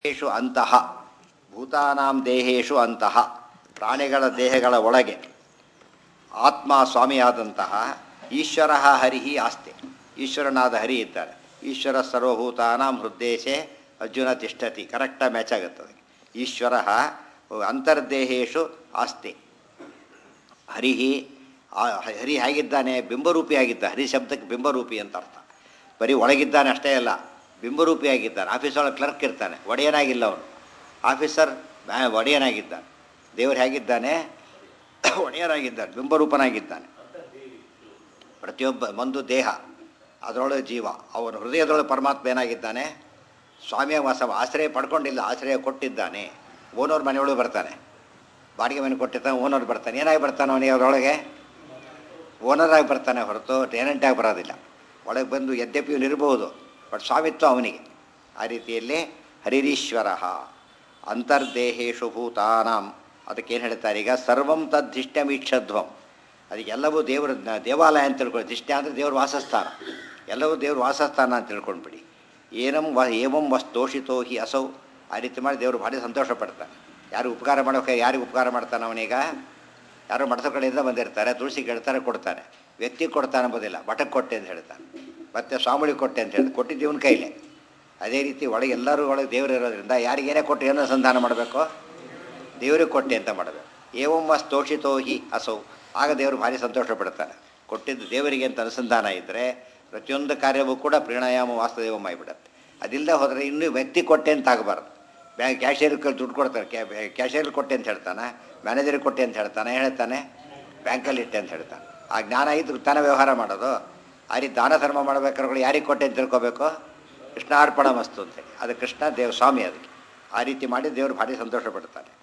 ದೇಹೇಶು ಅಂತಹ ಭೂತಾನಾಂ ದೇಹೇಶು ಅಂತಹ ಪ್ರಾಣಿಗಳ ದೇಹಗಳ ಒಳಗೆ ಆತ್ಮ ಸ್ವಾಮಿಯಾದಂತಹ ಈಶ್ವರ ಹರಿಹಿ ಆಸ್ತೆ ಈಶ್ವರನಾದ ಹರಿ ಇದ್ದಾರೆ ಈಶ್ವರ ಸರ್ವಭೂತಾನಾಂ ಹೃದ್ದೇಶೆ ಅರ್ಜುನ ತಿಷ್ಠತಿ ಕರೆಕ್ಟಾಗಿ ಮ್ಯಾಚ್ ಆಗುತ್ತದೆ ಈಶ್ವರ ಅಂತರ್ದೇಹೇಶು ಆಸ್ತೆ ಹರಿಹಿ ಆ- ಹರಿ ಹೇಗಿದ್ದಾನೆ ಬಿಂಬರೂಪಿಯಾಗಿದ್ದ ಹರಿ ಶಬ್ದಕ್ಕೆ ಬಿಂಬರೂಪಿ ಅಂತ ಅರ್ಥ ಬರೀ ಒಳಗಿದ್ದಾನೆ ಅಷ್ಟೇ ಅಲ್ಲ ಬಿಂಬರೂಪಿಯಾಗಿದ್ದಾನೆ ಆಫೀಸ್ ಒಳಗೆ ಕ್ಲರ್ಕ್ ಇರ್ತಾನೆ ಒಡೆಯನಾಗಿಲ್ಲ ಅವನು ಆಫೀಸರ್ ಬ್ಯಾ- ಒಡೆಯನಾಗಿದ್ದಾನೆ ದೇವರು ಹೇಗಿದ್ದಾನೆ ಒಡೆಯನಾಗಿದ್ದಾನೆ ಬಿಂಬರೂಪನಾಗಿದ್ದಾನೆ ಪ್ರತಿಯೊಬ್ಬ ಒಂದು ದೇಹ ಅದರೊಳಗೆ ಜೀವ ಅವನ ಹೃದಯದೊಳಗೆ ಪರಮಾತ್ಮ ಏನಾಗಿದ್ದಾನೆ ಸ್ವಾಮಿಯ ವಾಸ ಆಶ್ರಯ ಪಡ್ಕೊಂಡಿಲ್ಲ ಆಶ್ರಯ ಕೊಟ್ಟಿದ್ದಾನೆ ಓನೋರ್ ಮನೆಯೊಳಗೆ ಬರ್ತಾನೆ ಬಾಡಿಗೆ ಮನೆ ಕೊಟ್ಟಿರ್ತಾನೆ ಓನರ್ ಬರ್ತಾನೆ ಏನಾಗಿ ಬರ್ತಾನೆ ಅವನಿಗೆ ಅದರೊಳಗೆ ಓನರಾಗಿ ಬರ್ತಾನೆ ಹೊರತು ಟೇನೆಂಟಾಗಿ ಬರೋದಿಲ್ಲ ಒಳಗೆ ಬಂದು ಯದ್ಯಪಿ ಇವನು ಇರಬಹುದು ಬಟ್ ಸ್ವಾಮಿತ್ವ ಅವನಿಗೆ ಆ ರೀತಿಯಲ್ಲಿ ಹರಿರೀಶ್ವರ ಅಂತರ್ದೇಹೇಶು ಭೂತಾನಾಂ ಅದಕ್ಕೇನು ಹೇಳ್ತಾರೆ ಈಗ ಸರ್ವಂ ತದ್ದಿಷ್ಟಮೀಕ್ಷಧ್ವಂ ಅದಕ್ಕೆಲ್ಲವೂ ದೇವರ ದೇವಾಲಯ ಅಂತ ತಿಳ್ಕೊಳ್ಳಿ ದಿಷ್ಟ ಅಂದರೆ ದೇವ್ರ ವಾಸಸ್ಥಾನ ಎಲ್ಲವೂ ದೇವ್ರ ವಾಸಸ್ಥಾನ ಅಂತ ತಿಳ್ಕೊಂಡ್ಬಿಡಿ ಏನಂ ವ ಏವಂ ವಸ್ ದೋಷಿತೋ ಹಿ ಅಸೌ ಆ ರೀತಿ ಮಾಡಿ ದೇವರು ಭಾರಿ ಸಂತೋಷ ಪಡ್ತಾನೆ ಯಾರು ಉಪಕಾರ ಮಾಡೋಕೆ ಯಾರಿಗೆ ಉಪಕಾರ ಮಾಡ್ತಾನೆ ಅವನೀಗ ಯಾರೋ ಮಠದ ಕಡೆಯಿಂದ ಬಂದಿರ್ತಾರೆ ತುಳಸಿ ಕೇಳ್ತಾರೆ ಕೊಡ್ತಾನೆ ವ್ಯಕ್ತಿ ಕೊಡ್ತಾನೆ ಅಂಬೋದಿಲ್ಲ ಮಠಕ್ಕೆ ಕೊಟ್ಟೆ ಅಂತ ಹೇಳ್ತಾನೆ ಮತ್ತು ಸ್ವಾಮಿಗಳಿಗೆ ಕೊಟ್ಟೆ ಅಂತ ಹೇಳಿ ಕೊಟ್ಟಿದ್ದು ಇವನ ಕೈಲೇ ಅದೇ ರೀತಿ ಒಳಗೆ ಎಲ್ಲರೂ ಒಳಗೆ ದೇವರು ಇರೋದ್ರಿಂದ ಯಾರಿಗೇನೇ ಕೊಟ್ಟು ಏನೋ ಸಂಧಾನ ಮಾಡಬೇಕು ದೇವರಿಗೆ ಕೊಟ್ಟೆ ಅಂತ ಮಾಡಬೇಕು ಏವಂ ವಸ್ ತೋಷಿತೋ ಹಿ ಅಸೌ ಆಗ ದೇವರು ಭಾರಿ ಸಂತೋಷ ಪಡ್ತಾನೆ ಕೊಟ್ಟಿದ್ದು ದೇವರಿಗೆ ಅಂತ ಅನುಸಂಧಾನ ಇದ್ದರೆ ಪ್ರತಿಯೊಂದು ಕಾರ್ಯವೂ ಕೂಡ ಪ್ರಣಾಯಾಮ ವಾಸ್ತದೇವ ಮಾಡಿಬಿಡುತ್ತೆ ಅದಿಲ್ಲದೆ ಹೋದರೆ ಇನ್ನೂ ವ್ಯಕ್ತಿ ಕೊಟ್ಟೆ ಅಂತ ಆಗಬಾರ್ದು ಬ್ಯಾಂಕ್ ಕ್ಯಾಶಿಯರ್ಗೆ ದುಡ್ಡು ಕೊಡ್ತಾರೆ ಕ್ಯಾ ಕ್ಯಾಶಿಯರ್ಗೆ ಕೊಟ್ಟೆ ಅಂತ ಹೇಳ್ತಾನೆ ಮ್ಯಾನೇಜರ್ಗೆ ಕೊಟ್ಟೆ ಅಂತ ಹೇಳ್ತಾನೆ ಹೇಳ್ತಾನೆ ಬ್ಯಾಂಕಲ್ಲಿ ಇಟ್ಟೆ ಅಂತ ಹೇಳ್ತಾನೆ ಆ ಜ್ಞಾನ ಇದ್ದು ತಾನೇ ವ್ಯವಹಾರ ಮಾಡೋದು ಆ ರೀತಿ ದಾನ ಧರ್ಮ ಮಾಡ್ಬೇಕಾದ್ರೆ ಯಾರಿಗೆ ಕೊಟ್ಟೆ ಅಂತ ತಿಳ್ಕೊಬೇಕು ಕೃಷ್ಣಾರ್ಪಣ ಮಸ್ತು ಅಂತೇಳಿ ಅದು ಕೃಷ್ಣ ದೇವ ಸ್ವಾಮಿ ಅದಕ್ಕೆ ಆ ರೀತಿ ಮಾಡಿ ದೇವರು ಭಾರಿ ಸಂತೋಷ ಪಡ್ತಾನೆ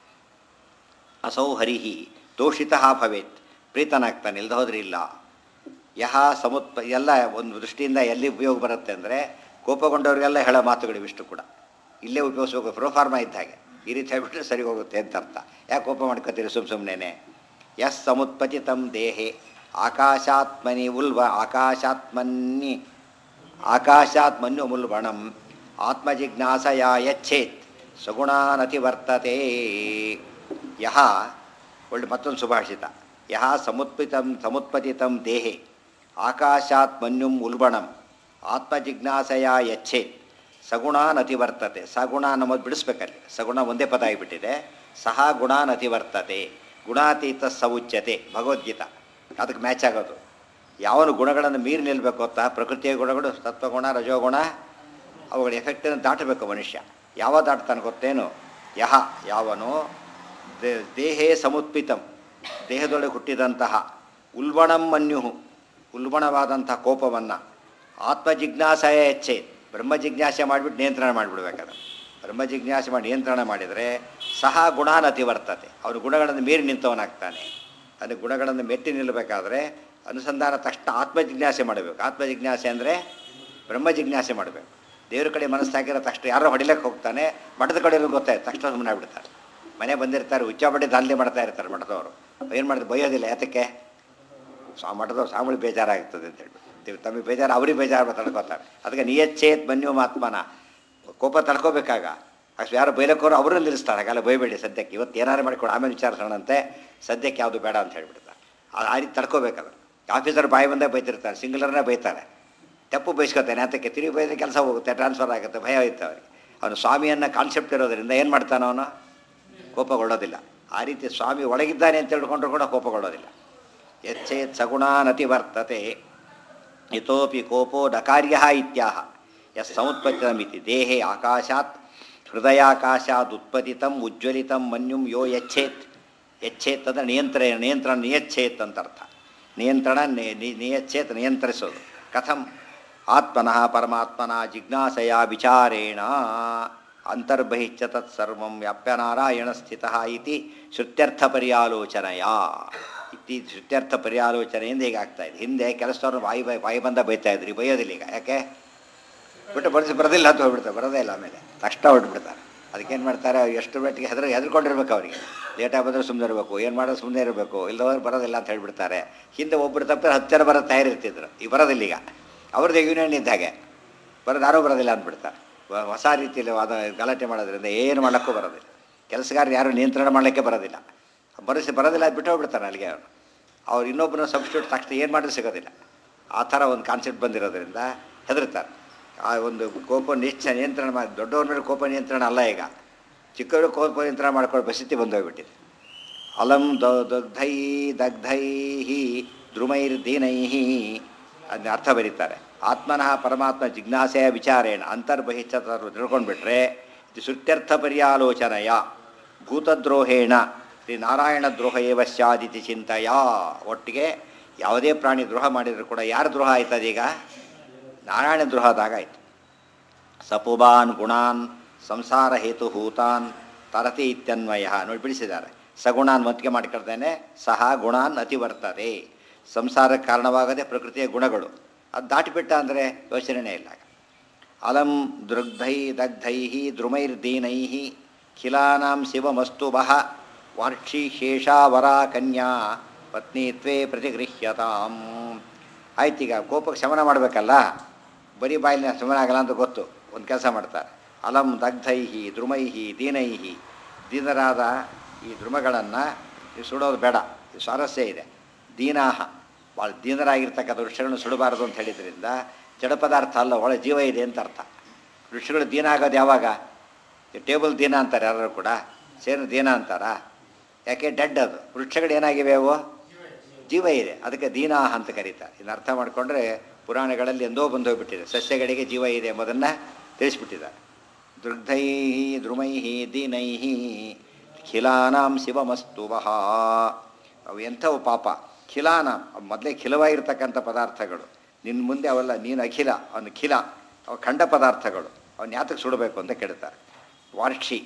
ಅಸೌ ಹರಿಹಿ ದೋಷಿತ ಭವೇತ್ ಪ್ರೀತನಾಗ್ತಾನೆ ಇಲ್ದ ಹೋದ್ರೆ ಇಲ್ಲ ಯಹ ಸಮುತ್ಪ ಎಲ್ಲ ಒಂದು ದೃಷ್ಟಿಯಿಂದ ಎಲ್ಲಿ ಉಪಯೋಗ ಬರುತ್ತೆ ಅಂದರೆ ಕೋಪಗೊಂಡವರಿಗೆಲ್ಲ ಹೇಳೋ ಮಾತುಗಳು ಇವಿಷ್ಟು ಕೂಡ ಇಲ್ಲೇ ಉಪಯೋಗಿಸ್ಬೇಕು ಪ್ರೋಫಾರ್ಮ ಇದ್ದ ಹಾಗೆ ಈ ರೀತಿ ಹೇಳ್ಬಿಟ್ರೆ ಸರಿ ಹೋಗುತ್ತೆ ಅಂತ ಅರ್ಥ ಯಾಕೆ ಕೋಪ ಮಾಡ್ಕೋತೀರಿ ಸುಮ್ಮ ಸುಮ್ಮನೆ ಯಸ್ ಸಮುತ್ಪತಿತಂ ದೇಹೆ ಆಕಾಶಾತ್ಮನಿ ಉಲ್ವ ಆಕಾಶಾತ್ಮನ್ನಿ ಆಕಾಶಾತ್ಮನ್ಯು ಮುಲ್ಬಣಂ ಆತ್ಮಜಿಜ್ಞಾಸಯ ಯಚ್ಛೇತ್ ಸಗುಣಾನತಿ ವರ್ತತೆ ಯಹ ಒಳ್ಳೆ ಮತ್ತೊಂದು ಸುಭಾಷಿತ ಯಹ ಸಮುತ್ಪಿತಂ ಸಮುತ್ಪತಿತಂ ದೇಹೆ ಆಕಾಶಾತ್ ಮನ್ಯುಂ ಉಲ್ಬಣಂ ಆತ್ಮಜಿಜ್ಞಾಸಯ ಯಚ್ಛೇತ್ ಸಗುಣಾನತಿವರ್ತತೆ ಸಗುಣ ನಮ್ಮದು ಬಿಡಿಸ್ಬೇಕಲ್ಲಿ ಸಗುಣ ಒಂದೇ ಪದ ಆಗಿಬಿಟ್ಟಿದೆ ಸಹ ಗುಣಾನತಿವರ್ತತೆ ಗುಣಾತೀತ ಸೌಚ್ಯತೆ ಭಗವದ್ಗೀತಾ ಅದಕ್ಕೆ ಮ್ಯಾಚ್ ಆಗೋದು ಯಾವನು ಗುಣಗಳನ್ನು ಮೀರಿ ನಿಲ್ಲಬೇಕು ಅಂತ ಪ್ರಕೃತಿಯ ಗುಣಗಳು ಸತ್ವಗುಣ ರಜೋಗುಣ ಅವುಗಳ ಎಫೆಕ್ಟನ್ನು ದಾಟಬೇಕು ಮನುಷ್ಯ ಯಾವ ದಾಟ್ತಾನೆ ಗೊತ್ತೇನು ಯಹ ಯಾವನು ದೇ- ದೇಹೇ ಸಮುತ್ಪಿತಂ ದೇಹದೊಳಗೆ ಹುಟ್ಟಿದಂತಹ ಉಲ್ಬಣಂ ಮನ್ಯು ಉಲ್ಬಣವಾದಂಥ ಕೋಪವನ್ನು ಆತ್ಮಜಿಜ್ಞಾಸಯ ಹೆಚ್ಚೆ ಬ್ರಹ್ಮ ಜಿಜ್ಞಾಸೆ ಮಾಡಿಬಿಟ್ಟು ನಿಯಂತ್ರಣ ಮಾಡಿಬಿಡ್ಬೇಕಾದ್ರೆ ಬ್ರಹ್ಮ ಜಿಜ್ಞಾಸೆ ಮಾಡಿ ನಿಯಂತ್ರಣ ಮಾಡಿದರೆ ಸಹ ಗುಣಾನತಿ ವರ್ತತೆ ಅವನು ಗುಣಗಳನ್ನು ಮೀರಿ ನಿಂತವನಾಗ್ತಾನೆ ಅದು ಗುಣಗಳನ್ನು ಮೆಟ್ಟಿ ನಿಲ್ಲಬೇಕಾದ್ರೆ ಅನುಸಂಧಾನ ತಕ್ಷಣ ಆತ್ಮಜಿಜ್ಞಾಸೆ ಮಾಡಬೇಕು ಆತ್ಮಜಿಜ್ಞಾಸೆ ಅಂದರೆ ಬ್ರಹ್ಮ ಜಿಜ್ಞಾಸೆ ಮಾಡಬೇಕು ದೇವ್ರ ಕಡೆ ಮನಸ್ಸು ಹಾಕಿರೋ ತಕ್ಷಣ ಯಾರೋ ಹೊಡಿಲಕ್ಕೆ ಹೋಗ್ತಾನೆ ಮಠದ ಕಡೆ ಗೊತ್ತಾಯ್ತು ತಕ್ಷಣ ಸುಮ್ಮನೆ ಆಗ್ಬಿಡ್ತಾರೆ ಮನೆ ಬಂದಿರ್ತಾರೆ ಉಚ್ಚಾಬಡ್ಡಿ ದಾಂಧಲೆ ಮಾಡ್ತಾ ಇರ್ತಾರೆ ಮಠದವರು ಏನು ಮಾಡಿದ್ರೆ ಬೈಯೋದಿಲ್ಲ ಯಾತಕ್ಕೆ ಸ್ವಾ ಮಠದವ್ರು ಸಾಮೂಲಿ ಬೇಜಾರಾಗ್ತದೆ ಅಂತ ಹೇಳ್ಬಿಟ್ಟು ತಮಗೆ ಬೇಜಾರು ಅವ್ರಿಗೆ ಬೇಜಾರು ತಡ್ಕೋತಾರೆ ಅದಕ್ಕೆ ನಿಯಚ್ಛೇತ್ ಮನ್ಯು ಮಾತ್ಮನ ಕೋಪ ತಡ್ಕೋಬೇಕಾಗ ಅಷ್ಟು ಯಾರು ಬೈಲಕ್ಕೋರು ಅವರನ್ನು ನಿಲ್ಲಿಸ್ತಾರೆ ಹಾಗೆಲ್ಲ ಬೈಬೇಡಿ ಸದ್ಯಕ್ಕೆ ಇವತ್ತು ಏನಾರು ಮಾಡಿಕೊಂಡು ಆಮೇಲೆ ವಿಚಾರಿಸೋಣಂತೆ ಸದ್ಯಕ್ಕೆ ಯಾವುದು ಬೇಡ ಅಂತ ಹೇಳ್ಬಿಡ್ತಾರೆ ಆ- ಆ ರೀತಿ ತಡ್ಕೋಬೇಕಾದ್ರೆ ಆಫೀಸರ್ ಬಾಯಿ ಬಂದೇ ಬೈತಿರ್ತಾರೆ ಸಿಂಗಲರ್ನೇ ಬೈತಾರೆ ತಪ್ಪು ಬಯಸ್ಕೊತಾನೆ ಅದಕ್ಕೆ ತಿರುಗಿ ಬೈದ್ರೆ ಕೆಲಸ ಹೋಗುತ್ತೆ ಟ್ರಾನ್ಸ್ಫರ್ ಆಗುತ್ತೆ ಭಯ ಇತ್ತು ಅವರಿಗೆ ಅವನು ಸ್ವಾಮಿಯನ್ನು ಕಾನ್ಸೆಪ್ಟ್ ಇರೋದರಿಂದ ಏನು ಮಾಡ್ತಾನೆ ಅವನು ಕೋಪಗೊಳ್ಳೋದಿಲ್ಲ ಆ ರೀತಿ ಸ್ವಾಮಿ ಒಳಗಿದ್ದಾನೆ ಅಂತ ತಿಳ್ಕೊಂಡ್ರು ಕೂಡ ಕೋಪಗೊಳ್ಳೋದಿಲ್ಲ ಯಚ್ಚೇತ್ ಸಗುಣಾನತಿ ವರ್ತತೆ ಇತೋಪಿ ಕೋಪೋ ಡಕಾರ್ಯ ಇತ್ಯಾಹ ಯಸ್ ಸಮುತ್ಪತ್ತಿತಮಿತಿ ದೇಹೆ ಆಕಾಶಾತ್ ಹೃದಯಾಕಾಶಾತ್ ಉತ್ಪತಿತಂ ಉಜ್ವಲಿತಂ ಮನ್ಯುಂ ಯೋ ಯಚ್ಛೇತ್ ಯಚ್ಛೇತ್ ಅಂದರೆ ನಿಯಂತ್ರ ನಿಯಂತ್ರಣ ನಿಯಚ್ಛೇತ್ ಅಂತ ಅರ್ಥ ನಿಯಂತ್ರಣ ನಿ- ನಿ- ನಿಯಚ್ಛೇತ್ ನಿಯಂತ್ರಿಸೋದು ಕಥಂ ಆತ್ಮನಃ ಪರಮಾತ್ಮನ ಜಿಜ್ಞಾಸೆಯ ವಿಚಾರೇಣ ಅಂತರ್ಬಹಿಶ್ಚ ತತ್ಸರ್ವಂ ವ್ಯಾಪ್ಯ ನಾರಾಯಣ ಸ್ಥಿತಃ ಇತಿ ಶ್ರುತ್ಯರ್ಥ ಪರ್ಯಾಲೋಚನೆಯ ಇತಿ ಶ್ರುತ್ಯರ್ಥ ಪರ್ಯಾಲೋಚನೆಯಿಂದ ಹೀಗಾಗ್ತಾ ಇದೆ ಹಿಂದೆ ಕೆಲಸದವ್ರು ಬಾಯಿ ಬಾಯಿ ಬಾಯಿ ಬಂದ ಬೈತಾ ಇದ್ರು ಈಗ ಬೈಯೋದಿಲ್ಲ ಈಗ ಯಾಕೆ ಬಿಟ್ಟು ಬಡಿಸಿ ಬರೋದಿಲ್ಲ ಅಂತ ಹೋಗ್ಬಿಡ್ತಾರೆ ಬರೋದೇ ಇಲ್ಲ ಆಮೇಲೆ ತಕ್ಷಣ ಹೊರಟ್ಬಿಡ್ತಾರೆ ಅದಕ್ಕೇನು ಮಾಡ್ತಾರೆ ಎಷ್ಟು ಮಟ್ಟಿಗೆ ಹೆದ್ರ ಹೆದರ್ಕೊಂಡಿರ್ಬೇಕು ಅವರಿಗೆ ಲೇಟಾಗಿ ಬಂದರೆ ಸುಮ್ಮನೆ ಇರಬೇಕು ಏನು ಮಾಡೋದು ಸುಮ್ಮನೆ ಇರಬೇಕು ಇಲ್ಲದವ್ರು ಬರೋದಿಲ್ಲ ಅಂತ ಹೇಳ್ಬಿಡ್ತಾರೆ ಹಿಂದೆ ಒಬ್ಬರು ತಪ್ಪಿದ್ರೆ ಹತ್ತು ಜನ ಬರೋ ತಯಾರಿರ್ತಿದ್ರು ಈಗ ಬರೋದಿಲ್ಲ ಈಗ ಅವ್ರದ್ದು ಯೂನಿಯನ್ ಇದ್ದ ಹಾಗೆ ಬರೋದು ಯಾರೂ ಬರೋದಿಲ್ಲ ಅಂದ್ಬಿಡ್ತಾರೆ ವ- ಹೊಸ ರೀತಿಯಲ್ಲಿ ವಾದ ಗಲಾಟೆ ಮಾಡೋದ್ರಿಂದ ಏನು ಮಾಡೋಕ್ಕೂ ಬರೋದಿಲ್ಲ ಕೆಲಸಗಾರರು ಯಾರು ನಿಯಂತ್ರಣ ಮಾಡಲಿಕ್ಕೆ ಬರೋದಿಲ್ಲ ಬರೋಸಿ ಬರೋದಿಲ್ಲ ಬಿಟ್ಟು ಹೋಗ್ಬಿಡ್ತಾರೆ ಅಲ್ಲಿಗೆ ಅವರು ಅವ್ರು ಇನ್ನೊಬ್ಬನ ಸಬ್ಸ್ಟಿಟ್ಯೂಟ್ ತಕ್ಷಣ ಏನು ಮಾಡಿದ್ರು ಸಿಗೋದಿಲ್ಲ ಆ ಥರ ಒಂದು ಕಾನ್ಸೆಪ್ಟ್ ಬಂದಿರೋದ್ರಿಂದ ಹೆದರ್ತಾರೆ ಆ ಒಂದು ಕೋಪ ನಿಶ್ಚ ನಿಯಂತ್ರಣ ಮಾಡಿ ದೊಡ್ಡವ್ರ ಮೇಲೆ ಕೋಪ ನಿಯಂತ್ರಣ ಅಲ್ಲ ಈಗ ಚಿಕ್ಕವರು ಕೋಪ ನಿಯಂತ್ರಣ ಮಾಡ್ಕೊಳ್ಳೋ ಪರಿಸ್ಥಿತಿ ಬಂದೋಗ್ಬಿಟ್ಟಿದೆ ಅಲಂ ದಗ್ಧೈ ದಗ್ಧೈ ದ್ರುಮೈರ್ದೀನೈ ಅದನ್ನ ಅರ್ಥ ಬರೀತಾರೆ ಆತ್ಮನಃ ಪರಮಾತ್ಮ ಜಿಜ್ಞಾಸೆಯ ವಿಚಾರೇಣ ಅಂತರ್ಬಹಿಷ್ಠರು ತಿಳ್ಕೊಂಡ್ಬಿಟ್ರೆ ಇದು ಸುತ್ಯರ್ಥ ಪರ್ಯಾಲೋಚನೆಯ ಭೂತದ್ರೋಹೇಣ ಶ್ರೀ ನಾರಾಯಣ ದ್ರೋಹ ಏವ ಸ್ಯಾದಿತಿ ಚಿಂತೆಯ ಒಟ್ಟಿಗೆ ಯಾವುದೇ ಪ್ರಾಣಿ ದ್ರೋಹ ಮಾಡಿದರೂ ಕೂಡ ಯಾರು ದ್ರೋಹ ಆಯ್ತದೀಗ ನಾರಾಯಣ ದ್ರೋಹ ಆದಾಗಾಯ್ತು ಸಪುಬಾನ್ ಗುಣಾನ್ ಸಂಸಾರ ಹೇತುಭೂತಾನ್ ತರತಿ ಇತ್ಯನ್ವಯ ನೋಡಿ ಬಿಡಿಸಿದ್ದಾರೆ ಸಗುಣಾನ್ ಮತ್ತಿಗೆ ಮಾಡ್ಕೊಳ್ತೇನೆ ಸಹ ಗುಣಾನ್ ಅತಿವರ್ತದೆ ಸಂಸಾರಕ್ಕೆ ಕಾರಣವಾಗದೆ ಪ್ರಕೃತಿಯ ಗುಣಗಳು ಅದು ದಾಟಿಬಿಟ್ಟ ಅಂದರೆ ಯೋಚನೆಯೇ ಇಲ್ಲ ಅಲಂ ದೃಗ್ಧೈ ದಗ್ಧೈ ದ್ರುಮೈರ್ದೀನೈ ಖಿಲಾನಾಂ ಶಿವಮಸ್ತು ಬಹ ವಾರ್ಷಿ ಶೇಷಾವರ ಕನ್ಯಾ ಪತ್ನಿತ್ವೇ ಪ್ರತಿಗೃಹ್ಯತಾಂ ಆಯ್ತೀಗ ಕೋಪಕ್ಕೆ ಶಮನ ಮಾಡಬೇಕಲ್ಲ ಬರೀ ಬಾಯಿನ ಶಮನ ಆಗಲ್ಲ ಅಂತ ಗೊತ್ತು ಒಂದು ಕೆಲಸ ಮಾಡ್ತಾರೆ ಅಲಂ ದಗ್ಧೈಹಿ ದ್ರುಮೈಹಿ ದೀನೈಹಿ ದೀನರಾದ ಈ ದ್ರುಮಗಳನ್ನು ಸುಡೋದು ಬೇಡ ಇದು ಸ್ವಾರಸ್ಯ ಇದೆ ದೀನಾಹ ಭಾಳ ದೀನರಾಗಿರ್ತಕ್ಕಂಥ ವೃಕ್ಷಗಳನ್ನು ಸುಡಬಾರದು ಅಂತ ಹೇಳಿದ್ರಿಂದ ಜಡ ಪದಾರ್ಥ ಅಲ್ಲ ಒಳ ಜೀವ ಇದೆ ಅಂತ ಅರ್ಥ ವೃಕ್ಷಗಳು ದೀನ ಆಗೋದು ಯಾವಾಗ ಈ ಟೇಬಲ್ ದೀನ ಅಂತಾರೆ ಯಾರು ಕೂಡ ಸೇನು ದೀನ ಅಂತಾರ ಯಾಕೆ ಡೆಡ್ ಅದು ವೃಕ್ಷಗಳು ಏನಾಗಿವೆ ಅವು ಜೀವ ಇದೆ ಅದಕ್ಕೆ ದೀನಾಹ ಅಂತ ಕರೀತಾರೆ ಇದನ್ನು ಅರ್ಥ ಮಾಡಿಕೊಂಡ್ರೆ ಪುರಾಣಗಳಲ್ಲಿ ಎಂದೋ ಬಂದೋಗ್ಬಿಟ್ಟಿದೆ ಸಸ್ಯಗಳಿಗೆ ಜೀವ ಇದೆ ಎಂಬುದನ್ನು ತಿಳಿಸ್ಬಿಟ್ಟಿದ್ದಾರೆ ದೃಗ್ಧೈ ದ್ರುಮೈ ದೀನೈ ಖಿಲಾನಾಂ ಶಿವಮಸ್ತು ವಹ ಅವು ಎಂಥವು ಪಾಪ ಖಿಲಾನ ಮೊದಲೇ ಖಿಲವಾಗಿರ್ತಕ್ಕಂಥ ಪದಾರ್ಥಗಳು ನಿನ್ನ ಮುಂದೆ ಅವೆಲ್ಲ ನೀನು ಅಖಿಲ ಅವನು ಖಿಲ ಅವ ಖಂಡ ಪದಾರ್ಥಗಳು ಅವನ್ನ ಯಾತಕ್ಕೆ ಸುಡಬೇಕು ಅಂತ ಕೇಳ್ತಾರೆ ವಾರ್ಷಿ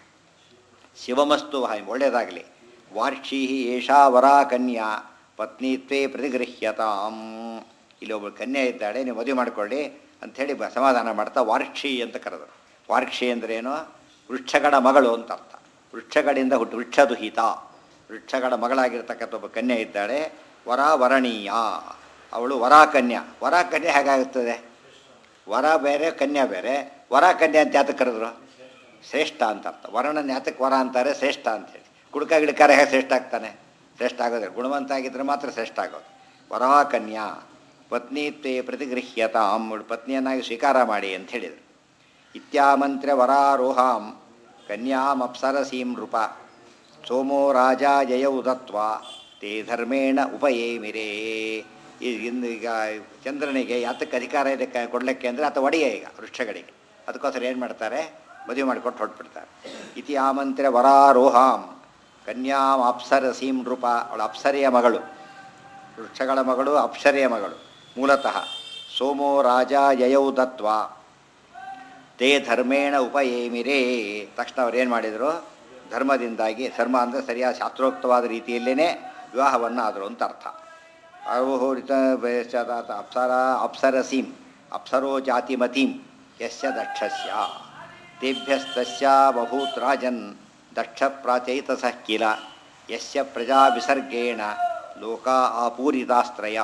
ಶಿವಮಸ್ತು ವಹ ಒಳ್ಳೆಯದಾಗಲಿ ವಾರ್ಷಿ ಏಷಾ ವರಾ ಕನ್ಯಾ ಪತ್ನಿತ್ವೇ ಪ್ರತಿಗೃಹ್ಯತಾಂ ಇಲ್ಲಿ ಒಬ್ಬಳು ಕನ್ಯೆ ಇದ್ದಾಳೆ ನೀವು ಮದುವೆ ಮಾಡಿಕೊಳ್ಳಿ ಅಂಥೇಳಿ ಬ ಸಮಾಧಾನ ಮಾಡ್ತಾ ವಾರ್ಕ್ಷಿ ಅಂತ ಕರೆದರು ವಾರ್ಕ್ಷಿ ಅಂದ್ರೇನು ವೃಕ್ಷಗಳ ಮಗಳು ಅಂತ ಅರ್ಥ ವೃಕ್ಷಗಳಿಂದ ಹುಟ್ಟು ವೃಕ್ಷದುಹಿತ ವೃಕ್ಷಗಳ ಮಗಳಾಗಿರ್ತಕ್ಕಂಥ ಒಬ್ಬ ಕನ್ಯೆ ಇದ್ದಾಳೆ ವರ ವರಣೀಯ ಅವಳು ವರಾ ಕನ್ಯಾ ವರಾ ಕನ್ಯೆ ಹೇಗಾಗುತ್ತದೆ ವರ ಬೇರೆ ಕನ್ಯಾ ಬೇರೆ ವರ ಕನ್ಯಾ ಅಂತ ಯಾತಕ್ಕೆ ಕರೆದ್ರು ಶ್ರೇಷ್ಠ ಅಂತ ಅರ್ಥ ವರನನ್ನು ಯಾತಕ್ಕೆ ವರ ಅಂತಾರೆ ಶ್ರೇಷ್ಠ ಅಂತೇಳಿ ಕುಡುಕ ಗಿಡಕಾರ ಹೇಗೆ ಶ್ರೇಷ್ಠ ಆಗ್ತಾನೆ ಶ್ರೇಷ್ಠ ಆಗೋದಿಲ್ಲ ಗುಣವಂತ ಆಗಿದ್ದರೆ ಮಾತ್ರ ಶ್ರೇಷ್ಠ ಆಗೋದು ವರಾ ಕನ್ಯಾ ಪತ್ನಿತ್ವೇ ಪ್ರತಿಗೃಹ್ಯತ ಅವಳು ಪತ್ನಿಯನ್ನಾಗಿ ಸ್ವೀಕಾರ ಮಾಡಿ ಅಂತ ಹೇಳಿದರು ಇತ್ಯಾಮಂತ್ರ್ಯ ವರಾರೋಹಾಂ ಕನ್ಯಾಂ ಅಪ್ಸರಸೀಂ ನೃಪ ಸೋಮೋ ರಾಜ ಜಯೌ ದತ್ವ ತೇ ಧರ್ಮೇಣ ಉಪಯೇಮಿರೇ ಈ ಇಂದು ಈಗ ಚಂದ್ರನಿಗೆ ಯಾತಕ್ಕೆ ಅಧಿಕಾರ ಇದೆ ಕ- ಕೊಡ್ಲಿಕ್ಕೆ ಅಂದರೆ ಆತ ಒಡೆಯ ಈಗ ವೃಕ್ಷಗಳಿಗೆ ಅದಕ್ಕೋಸ್ಕರ ಏನು ಮಾಡ್ತಾರೆ ಮದುವೆ ಮಾಡಿಕೊಟ್ಟು ಹೊಟ್ಬಿಡ್ತಾರೆ ಇತಿ ಆಮಂತ್ರ್ಯ ವರಾರೋಹಾಂ ಕನ್ಯಾಂ ಅಪ್ಸರಸೀಂ ನೃಪ ಅವಳು ಅಪ್ಸರೆಯ ಮಗಳು ವೃಕ್ಷಗಳ ಮಗಳು ಅಪ್ಸರೆಯ ಮಗಳು ಮೂಲತಃ ಸೋಮೋ ರಾಜ ಯಯೌ ದತ್ವ ತೇ ಧರ್ಮೇಣ ಉಪಯೇಮಿರೇ ತಕ್ಷಣ ಅವ್ರು ಏನು ಮಾಡಿದರು ಧರ್ಮದಿಂದಾಗಿ ಧರ್ಮ ಅಂದರೆ ಸರಿಯಾದ ಶಾಸ್ತ್ರೋಕ್ತವಾದ ರೀತಿಯಲ್ಲೇ ವಿವಾಹವನ್ನು ಆದರು ಅಂತ ಅರ್ಥ ಅವಹೋರಿತ ವಯಸ್ಸಾದ ಅಪ್ಸರ ಅಪ್ಸರಸೀಂ ಅಪ್ಸರೋ ಜಾತಿಮತೀಂ ಯಸ್ಯ ದಕ್ಷಸ್ಯ ತೇಭ್ಯಸ್ತಸ್ಯ ಬಭೂತ್ ರಾಜನ್ ದಕ್ಷ ಪ್ರಾಚೈತಸಃ ಕಿಲ ಯಸ್ಯ ಪ್ರಜಾ ವಿಸರ್ಗೇಣ ಲೋಕ ಆಪೂರಿತಾಸ್ತ್ರಯ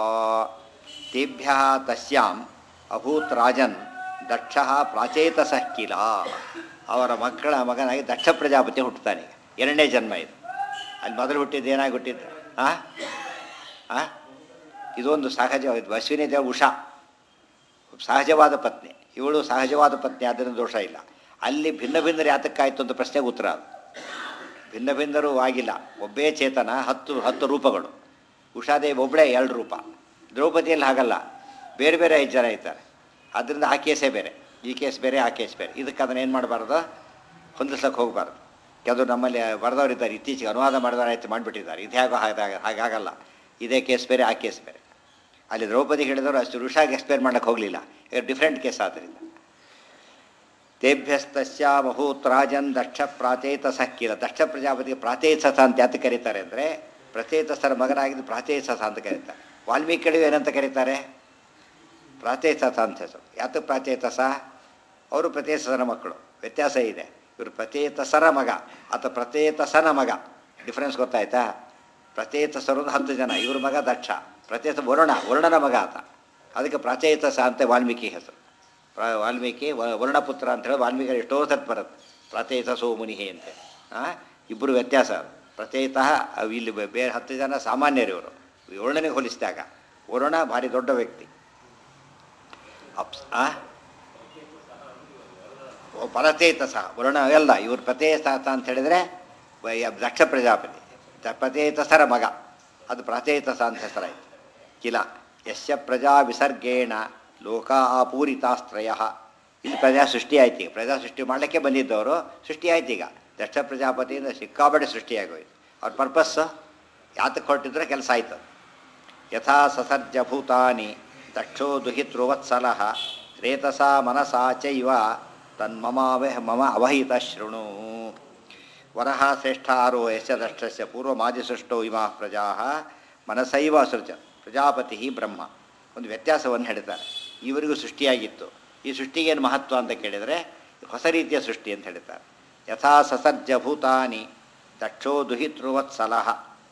ತೇಭ್ಯ ತಸ್ಯಾಂ ಅಭೂತ್ ರಾಜನ್ ದಕ್ಷ ಪ್ರಾಚೇತಸಃ ಕಿಲ ಅವರ ಮಕ್ಕಳ ಮಗನಾಗಿ ದಕ್ಷ ಪ್ರಜಾಪತಿ ಹುಟ್ಟುತ್ತಾನೆ ಈಗ ಎರಡನೇ ಜನ್ಮ ಇದು ಅಲ್ಲಿ ಮೊದಲು ಹುಟ್ಟಿದ್ದು ಏನಾಗಿ ಹುಟ್ಟಿದ್ದು ಆ ಆ ಇದೊಂದು ಸಹಜ ಇದು ಅಶ್ವಿನಿ ದೇವ ಉಷಾ ಸಹಜವಾದ ಪತ್ನಿ ಇವಳು ಸಹಜವಾದ ಪತ್ನಿ ಆದ್ದರಿಂದ ದೋಷ ಇಲ್ಲ ಅಲ್ಲಿ ಭಿನ್ನ ಭಿನ್ನರು ಯಾತಕ್ಕಾಯ್ತು ಅಂತ ಪ್ರಶ್ನೆಗೆ ಉತ್ತರ ಅದು ಭಿನ್ನ ಭಿನ್ನರು ಆಗಿಲ್ಲ ಒಬ್ಬೇ ಚೇತನ ಹತ್ತು ಹತ್ತು ರೂಪಗಳು ಉಷಾದೇವಿ ಒಬ್ಬಳೇ ಎರಡು ರೂಪ ದ್ರೌಪದಿಯಲ್ಲಿ ಹಾಗಲ್ಲ ಬೇರೆ ಬೇರೆ ಐದು ಜನ ಇದ್ದಾರೆ ಅದರಿಂದ ಆ ಕೇಸೇ ಬೇರೆ ಈ ಕೇಸ್ ಬೇರೆ ಆ ಕೇಸ್ ಬೇರೆ ಇದಕ್ಕೆ ಅದನ್ನು ಏನು ಮಾಡಬಾರ್ದು ಹೊಂದಿಸ್ಲಕ್ಕೆ ಹೋಗಬಾರ್ದು ಕೆಲವರು ನಮ್ಮಲ್ಲಿ ಬರೆದವರು ಇದ್ದಾರೆ ಇತ್ತೀಚೆಗೆ ಅನುವಾದ ಮಾಡಿದವರು ಆಯ್ತು ಮಾಡಿಬಿಟ್ಟಿದ್ದಾರೆ ಇದು ಹೇಗೋ ಹಾಗಾಗ ಹಾಗಾಗಲ್ಲ ಇದೇ ಕೇಸ್ ಬೇರೆ ಆ ಕೇಸ್ ಬೇರೆ ಅಲ್ಲಿ ದ್ರೌಪದಿ ಹೇಳಿದವರು ಅಷ್ಟು ಋಷಾಗಿ ಎಕ್ಸ್ಪ್ಲೇನ್ ಮಾಡೋಕ್ಕೆ ಹೋಗಲಿಲ್ಲ ಈಗ ಡಿಫ್ರೆಂಟ್ ಕೇಸ್ ಆದ್ದರಿಂದ ತೇಭ್ಯಸ್ತಸ್ಯ ಬಹೂತ್ ರಾಜನ್ ದಕ್ಷ ಪ್ರಾಚೇತಸ ಕಿಲ ದಕ್ಷ ಪ್ರಜಾಪತಿಗೆ ಪ್ರಾಚೇತಸ ಅಂತ ಯಾತ ಕರೀತಾರೆ ಅಂದರೆ ಪ್ರಚೇತಸರ ಮಗನಾಗಿದ್ದು ಪ್ರಾಚೇತಸ ಅಂತ ಕರೀತಾರೆ ವಾಲ್ಮೀಕಿಗಳು ಏನಂತ ಕರೀತಾರೆ ಪ್ರಾಚೇತಸ ಅಂತ ಹೆಸರು ಯಾತಕ್ಕೆ ಪ್ರಾಚೇತಸ ಅವರು ಪ್ರಚೇತಸನ ಮಕ್ಕಳು ವ್ಯತ್ಯಾಸ ಇದೆ ಇವರು ಪ್ರಚೇತಸರ ಮಗ ಆತ ಪ್ರಚೇತಸನ ಮಗ ಡಿಫ್ರೆನ್ಸ್ ಗೊತ್ತಾಯ್ತಾ ಪ್ರಚೇತಸರು ಹತ್ತು ಜನ ಇವ್ರ ಮಗ ದಕ್ಷ ಪ್ರಚೇತ ವರುಣ ವರುಣನ ಮಗ ಆತ ಅದಕ್ಕೆ ಪ್ರಾಚೇತಸ ಅಂತ ವಾಲ್ಮೀಕಿ ಹೆಸರು ಪ್ರ- ವಾಲ್ಮೀಕಿ ವ- ವರ್ಣಪುತ್ರ ಅಂತ ಹೇಳಿ ವಾಲ್ಮೀಕಿ ಎಷ್ಟೋ ಸತ್ ಬರುತ್ತೆ ಪ್ರತೇತ ಸೋ ಮುನಿಹಿ ಅಂತ ಇಬ್ಬರು ವ್ಯತ್ಯಾಸ ಪ್ರತೇತಃ ಅವ್ ಇಲ್ಲಿ ಬೇ- ಬೇರೆ ಹತ್ತು ಜನ ಸಾಮಾನ್ಯರು ಇವರು ವರ್ಣನೆಗೆ ಹೋಲಿಸಿದಾಗ ವರುಣ ಭಾರಿ ದೊಡ್ಡ ವ್ಯಕ್ತಿ ಅಪ್ಸ್ ಆ ಓ ಪರತೇತ ಸಹ ವರುಣ ಅಲ್ಲ ಇವರು ಪ್ರತೇತ ಅಂತ ಹೇಳಿದರೆ ವ- ದಕ್ಷ ಪ್ರಜಾಪತಿ ದ- ಪ್ರತೇತಸರ ಮಗ ಅದು ಪ್ರತೇತಸ ಅಂತ ಹೆಸರಾಯಿತು ಕಿಲ ಯಸ್ಯ ಪ್ರಜಾ ವಿಸರ್ಗೇಣ ಲೋಕ ಆಪೂರಿತಾಸ್ತ್ರಯ ಇಲ್ಲಿ ಪ್ರಜಾ ಸೃಷ್ಟಿ ಆಯ್ತು ಈಗ ಪ್ರಜಾ ಸೃಷ್ಟಿ ಮಾಡಲಿಕ್ಕೆ ಬಂದಿದ್ದವರು ಸೃಷ್ಟಿ ಆಯ್ತು ಈಗ ದಕ್ಷ ಪ್ರಜಾಪತಿಯಿಂದ ಸಿಕ್ಕಾಬಡೆ ಸೃಷ್ಟಿಯಾಗೋಯ್ತು ಅವ್ರ ಪರ್ಪಸ್ಸು ಯಾತಕ್ಕೆ ಹೊರಟಿದ್ರೆ ಕೆಲಸ ಆಯ್ತು ಯಥಾ ಸಸರ್ಜ ಭೂತಾನಿ ದಕ್ಷೋ ದುಹಿತೃವತ್ಸಲ ರೇತಸಾ ಮನಸಾ ಚೈವ ತನ್ಮಮಾವೆ ಮಮ ಅವಹಿತ ಶೃಣು ವರಹ ಶ್ರೇಷ್ಠಾರೋ ಯಶ ದಷ್ಟಸ್ಯ ಪೂರ್ವಮಾದಿಸೃಷ್ಟೋ ಇಮಾ ಪ್ರಜಾ ಮನಸೈವ ಅಸೃಜ ಪ್ರಜಾಪತಿ ಬ್ರಹ್ಮ ಒಂದು ವ್ಯತ್ಯಾಸವನ್ನು ಹೇಳ್ತಾರೆ ಇವರಿಗೂ ಸೃಷ್ಟಿಯಾಗಿತ್ತು ಈ ಸೃಷ್ಟಿಗೇನು ಮಹತ್ವ ಅಂತ ಕೇಳಿದರೆ ಹೊಸ ರೀತಿಯ ಸೃಷ್ಟಿ ಅಂತ ಹೇಳ್ತಾರೆ ಯಥಾ ಸಸರ್ಜ ಭೂತಾನಿ ದಕ್ಷೋ ದುಹಿತೃವತ್ಸಲಃ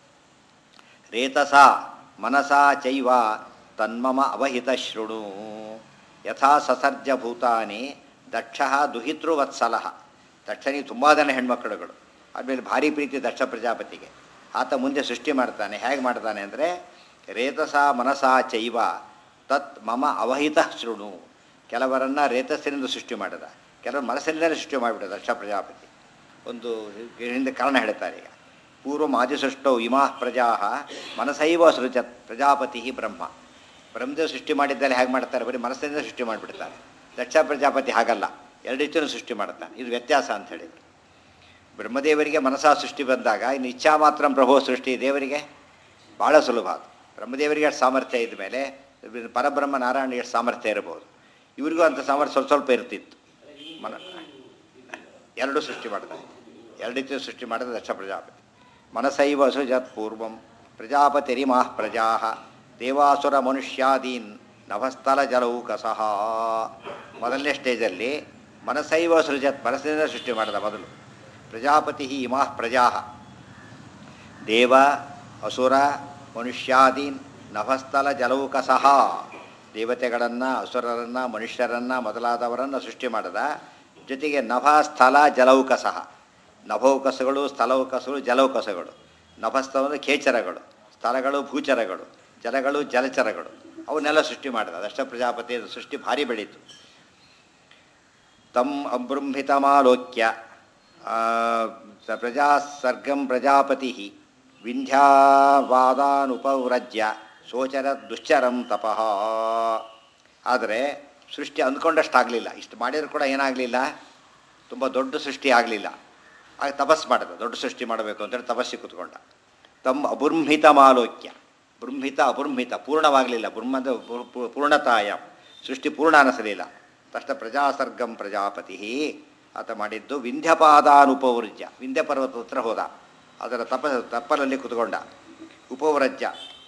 ರೇತಸಾ ಮನಸಾ ಚೈವ ತನ್ಮಮ ಅವಹಿತ ಶೃಣು ಯಥಾ ಸಸರ್ಜ ಭೂತಾನಿ ದಕ್ಷ ದುಹಿತೃವತ್ಸಲ ದಕ್ಷನಿಗೆ ತುಂಬ ಜನ ಹೆಣ್ಮಕ್ಕಳುಗಳು ಆದಮೇಲೆ ಭಾರಿ ಪ್ರೀತಿ ದಕ್ಷ ಪ್ರಜಾಪತಿಗೆ ಆತ ಮುಂದೆ ಸೃಷ್ಟಿ ಮಾಡ್ತಾನೆ ಹೇಗೆ ಮಾಡ್ತಾನೆ ಅಂದರೆ ರೇತಸಾ ಮನಸಾ ಚೈವ ತತ್ ಮಮ ಅವಹಿತ ಶೃಣು ಕೆಲವರನ್ನು ರೇತಸ್ಸಿನಿಂದ ಸೃಷ್ಟಿ ಮಾಡಿದ ಕೆಲವರು ಮನಸ್ಸಿನಿಂದಲೇ ಸೃಷ್ಟಿ ಮಾಡಿಬಿಟ್ಟ ದಕ್ಷ ಪ್ರಜಾಪತಿ ಒಂದು ಹಿಂದೆ ಕಾರಣ ಹೇಳ್ತಾರೆ ಈಗ ಪೂರ್ವ ಆದಿಸೃಷ್ಟೌ ಇಮಾ ಪ್ರಜಾ ಮನಸೈವ ಸೃಜತ್ ಪ್ರಜಾಪತಿ ಬ್ರಹ್ಮ ಬ್ರಹ್ಮದೇವ ಸೃಷ್ಟಿ ಮಾಡಿದ್ದಲ್ಲಿ ಹೇಗೆ ಮಾಡ್ತಾರೆ ಬರೀ ಮನಸ್ಸಿನಿಂದ ಸೃಷ್ಟಿ ಮಾಡಿಬಿಡ್ತಾರೆ ದಕ್ಷ ಪ್ರಜಾಪತಿ ಹಾಗಲ್ಲ ಎರಡು ರೀತಿಯೂ ಸೃಷ್ಟಿ ಮಾಡ್ತಾನೆ ಇದು ವ್ಯತ್ಯಾಸ ಅಂತ ಹೇಳಿದ್ರು ಬ್ರಹ್ಮದೇವರಿಗೆ ಮನಸಾ ಸೃಷ್ಟಿ ಬಂದಾಗ ಇನ್ನು ಇಚ್ಛಾ ಮಾತ್ರ ಪ್ರಭೋ ಸೃಷ್ಟಿ ದೇವರಿಗೆ ಭಾಳ ಸುಲಭ ಅದು ಬ್ರಹ್ಮದೇವರಿಗೆ ಅಷ್ಟು ಸಾಮರ್ಥ್ಯ ಇದ್ದ ಮೇಲೆ ಪರಬ್ರಹ್ಮ ನಾರಾಯಣಿಗೆ ಎಷ್ಟು ಸಾಮರ್ಥ್ಯ ಇರಬಹುದು ಇವರಿಗೂ ಅಂಥ ಸಾಮರ್ಥ್ಯ ಸ್ವಲ್ಪ ಸ್ವಲ್ಪ ಇರ್ತಿತ್ತು ಮನ ಎರಡು ಸೃಷ್ಟಿ ಮಾಡ್ತಾರೆ ಎರಡು ರೀತಿಯ ಸೃಷ್ಟಿ ಮಾಡಿದ ದಕ್ಷ ಪ್ರಜಾಪತಿ ಮನಸೈವ ಸೃಜತ್ ಪೂರ್ವಂ ಪ್ರಜಾಪತಿರಿಮಾ ಪ್ರಜಾ ದೇವಾಸುರ ಮನುಷ್ಯಾದೀನ್ ನಭಸ್ಥಲ ಜಲೌಕಸಃ ಮೊದಲನೇ ಸ್ಟೇಜಲ್ಲಿ ಮನಸೈವ ಸೃಜತ್ ಮನಸ್ಸಿನಿಂದ ಸೃಷ್ಟಿ ಮಾಡಿದ ಮೊದಲು ಪ್ರಜಾಪತಿ ಇಮಾ ಪ್ರಜಾ ದೇವ ಅಸುರ ಮನುಷ್ಯಾದೀನ್ ನಭಸ್ಥಲ ಜಲೌಕಸಃ ದೇವತೆಗಳನ್ನು ಅಸುರರನ್ನು ಮನುಷ್ಯರನ್ನು ಮೊದಲಾದವರನ್ನು ಸೃಷ್ಟಿ ಮಾಡಿದ ಜೊತೆಗೆ ನಭ ಸ್ಥಲ ಜಲೌಕಸಃ ನಭೌಕಸಗಳು ಸ್ಥಳೌಕಸಗಳು ಜಲೌಕಸಗಳು ನಭಸ್ಥಲಂದ್ರೆ ಖೇಚರಗಳು ಸ್ಥಳಗಳು ಭೂಚರಗಳು ಜಲಗಳು ಜಲಚರಗಳು ಅವನ್ನೆಲ್ಲ ಸೃಷ್ಟಿ ಮಾಡಿದ ದಷ್ಟ ಪ್ರಜಾಪತಿ ಸೃಷ್ಟಿ ಭಾರಿ ಬೆಳೀತು ತಮ್ ಅಬೃಂಹಿತಮಾಲೋಕ್ಯ ಪ್ರಜಾ ಸರ್ಗಂ ಪ್ರಜಾಪತಿ ವಿಂಧ್ಯಾವಾದಾನುಪವ್ರಜ್ಯ ಶೋಚರ ದುಶ್ಚರಂ ತಪಃ ಆದರೆ ಸೃಷ್ಟಿ ಅಂದ್ಕೊಂಡಷ್ಟಾಗಲಿಲ್ಲ ಇಷ್ಟು ಮಾಡಿದ್ರು ಕೂಡ ಏನಾಗಲಿಲ್ಲ ತುಂಬ ದೊಡ್ಡ ಸೃಷ್ಟಿ ಆಗಲಿಲ್ಲ ಆಗ ತಪಸ್ ಮಾಡಿದ ದೊಡ್ಡ ಸೃಷ್ಟಿ ಮಾಡಬೇಕು ಅಂತೇಳಿ ತಪಸ್ಸಿ ಕೂತ್ಕೊಂಡ ತಮ್ಮ ಅಬೃಂಹಿತ ಮಾಲೋಕ್ಯ ಬೃಂಹಿತ ಅಬೃಂಹಿತ ಪೂರ್ಣವಾಗಲಿಲ್ಲ ಬ್ರಹ್ಮದ ಪೂರ್ಣತಾಯ ಸೃಷ್ಟಿ ಪೂರ್ಣ ಅನಿಸಲಿಲ್ಲ ತಕ್ಷಣ ಪ್ರಜಾಸರ್ಗಂ ಪ್ರಜಾಪತಿ ಆತ ಮಾಡಿದ್ದು ವಿಂಧ್ಯಪಾದಾನುಪವೃಜ್ಯ ವಿಂಧ್ಯ ಪರ್ವತ ಹತ್ರ ಹೋದ ಅದರ ತಪ ತಪ್ಪಲಲ್ಲಿ ಕುತ್ಕೊಂಡ ಉಪವ್ರಜ್ಯ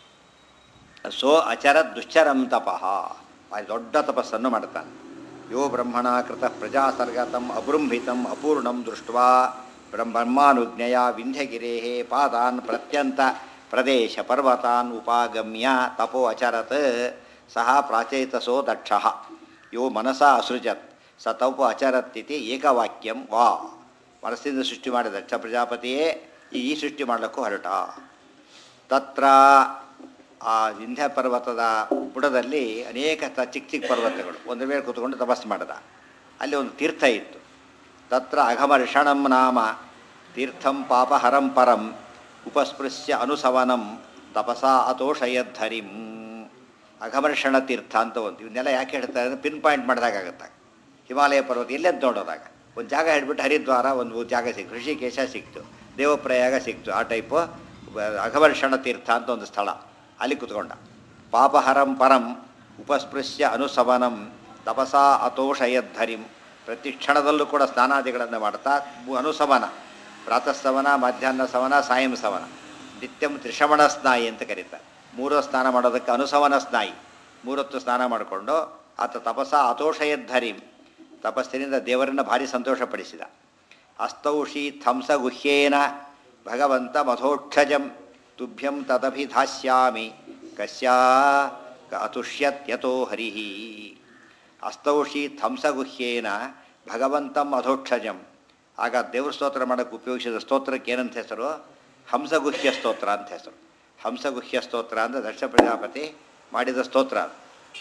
ಸೋ ಅಚರ ದುಶ್ಚರಂ ತಪಃ ಭಾರಿ ದೊಡ್ಡ ತಪಸ್ಸನ್ನು ಮಾಡ್ತಾನೆ ಯೋ ಬ್ರಹ್ಮಣ ಕೃತ ಪ್ರಜಾಸರ್ಗತಂ ಅಬೃಂಹಿತಂ ಅಪೂರ್ಣಂ ದೃಷ್ಟ್ವಾ ಬ್ರಹ್ಮಾನುಜ್ಞೆಯ ವಿಂಧ್ಯಗಿರೇ ಪಾದಾನ್ ಪ್ರತ್ಯಂತ ಪ್ರದೇಶ ಪರ್ವತಾನ್ ಉಪಾಗಮ್ಯ ತಪೋ ಅಚರತ್ ಸಹ ಪ್ರಾಚೇತಸೋ ದಕ್ಷ ಯೋ ಮನಸ ಅಸೃಜತ್ ಸ ತಪೋ ಅಚರತ್ತಿತಿ ಏಕವಾಕ್ಯಂ ವಾ ಮನಸ್ಸಿಂದ ಸೃಷ್ಟಿ ಮಾಡಿದ ದಕ್ಷ ಪ್ರಜಾಪತಿಯೇ ಈ ಸೃಷ್ಟಿ ಮಾಡಲಿಕ್ಕೂ ಹೊರಟ ತತ್ರ ಆ ವಿಂಧ್ಯ ಪರ್ವತದ ಬುಡದಲ್ಲಿ ಅನೇಕ ತ ಚಿಕ್ಕ ಚಿಕ್ಕ ಪರ್ವತಗಳು ಒಂದ್ರ ಮೇಲೆ ಕೂತ್ಕೊಂಡು ತಪಸ್ಸು ಮಾಡಿದ ಅಲ್ಲಿ ಒಂದು ತೀರ್ಥ ಇತ್ತು ತತ್ರ ಅಘಮರ್ಷಣಂ ನಾಮ ತೀರ್ಥಂ ಪಾಪಹರಂ ಪರಂ ಉಪಸ್ಪೃಶ್ಯ ಅನುಸವನಂ ತಪಸಾ ಅತೋಷಯದ್ಧರಿಂ ಅಘಮರ್ಷಣ ತೀರ್ಥ ಅಂತ ಒಂದು ಇವನ್ನೆಲ್ಲ ಯಾಕೆ ಹೇಳ್ತಾರೆ ಅಂದರೆ ಪಿನ್ ಪಾಯಿಂಟ್ ಮಾಡಿದಾಗತ್ತೆ ಹಿಮಾಲಯ ಪರ್ವತ ಎಲ್ಲೆಂತ ನೋಡೋದಾಗ ಒಂದು ಜಾಗ ಹಿಡ್ಬಿಟ್ಟು ಹರಿದ್ವಾರ ಒಂದು ಜಾಗ ಸಿಕ್ತು ಋಷಿಕೇಶ ಸಿಕ್ತು ದೇವಪ್ರಯಾಗ ಸಿಕ್ತು ಆ ಟೈಪು ಅಘಮರ್ಷಣ ತೀರ್ಥ ಅಂತ ಒಂದು ಸ್ಥಳ ಅಲ್ಲಿ ಕುತ್ಕೊಂಡ ಪಾಪಹರಂ ಪರಂ ಉಪಸ್ಪೃಶ್ಯ ಅನುಸವನಂ ತಪಸಾ ಅತೋಷಯದ್ಧರಿಂ ಪ್ರತಿ ಕ್ಷಣದಲ್ಲೂ ಕೂಡ ಸ್ನಾನಾದಿಗಳನ್ನು ಮಾಡ್ತಾ ಅನುಸವನ ಪ್ರಾತಃಸವನ ಮಧ್ಯಾಹ್ನ ಸವನ ಸಾಯಂ ಸವನ ನಿತ್ಯಂ ತ್ರಿಶಮಣ ಸ್ನಾಯಿ ಅಂತ ಕರೀತಾರೆ ಮೂರು ಸ್ನಾನ ಮಾಡೋದಕ್ಕೆ ಅನುಸವನ ಸ್ನಾಯಿ ಮೂರೊತ್ತು ಸ್ನಾನ ಮಾಡಿಕೊಂಡು ಆತ ತಪಸ ಅತೋಷಯದ್ಧರಿಂ ತಪಸ್ಸಿನಿಂದ ದೇವರನ್ನು ಭಾರಿ ಸಂತೋಷಪಡಿಸಿದ ಅಸ್ತೌಷಿ ಥಂಸಗುಹ್ಯೇನ ಭಗವಂತ ಮಧೋಕ್ಷಜಂ ತುಭ್ಯಂ ತದಭಿಧಾಸ್ಯಾಮಿ ಕಸ್ಯಾ ಅತುಷ್ಯತ್ಯತೋ ಹರಿ ಅಸ್ತೌಷೀತ್ ಹಂಸಗುಹ್ಯೇನ ಭಗವಂತಂ ಅಧೋಕ್ಷಜಂ ಆಗ ದೇವ್ರ ಸ್ತೋತ್ರ ಮಾಡೋಕ್ಕೆ ಉಪಯೋಗಿಸಿದ ಸ್ತೋತ್ರಕ್ಕೆ ಏನಂತ ಹೆಸರು ಹಂಸಗುಹ್ಯ ಸ್ತೋತ್ರ ಅಂತ ಹೆಸರು ಹಂಸಗುಹ್ಯ ಸ್ತೋತ್ರ ಅಂದರೆ ದಕ್ಷ ಪ್ರಜಾಪತಿ ಮಾಡಿದ ಸ್ತೋತ್ರ ಅದು.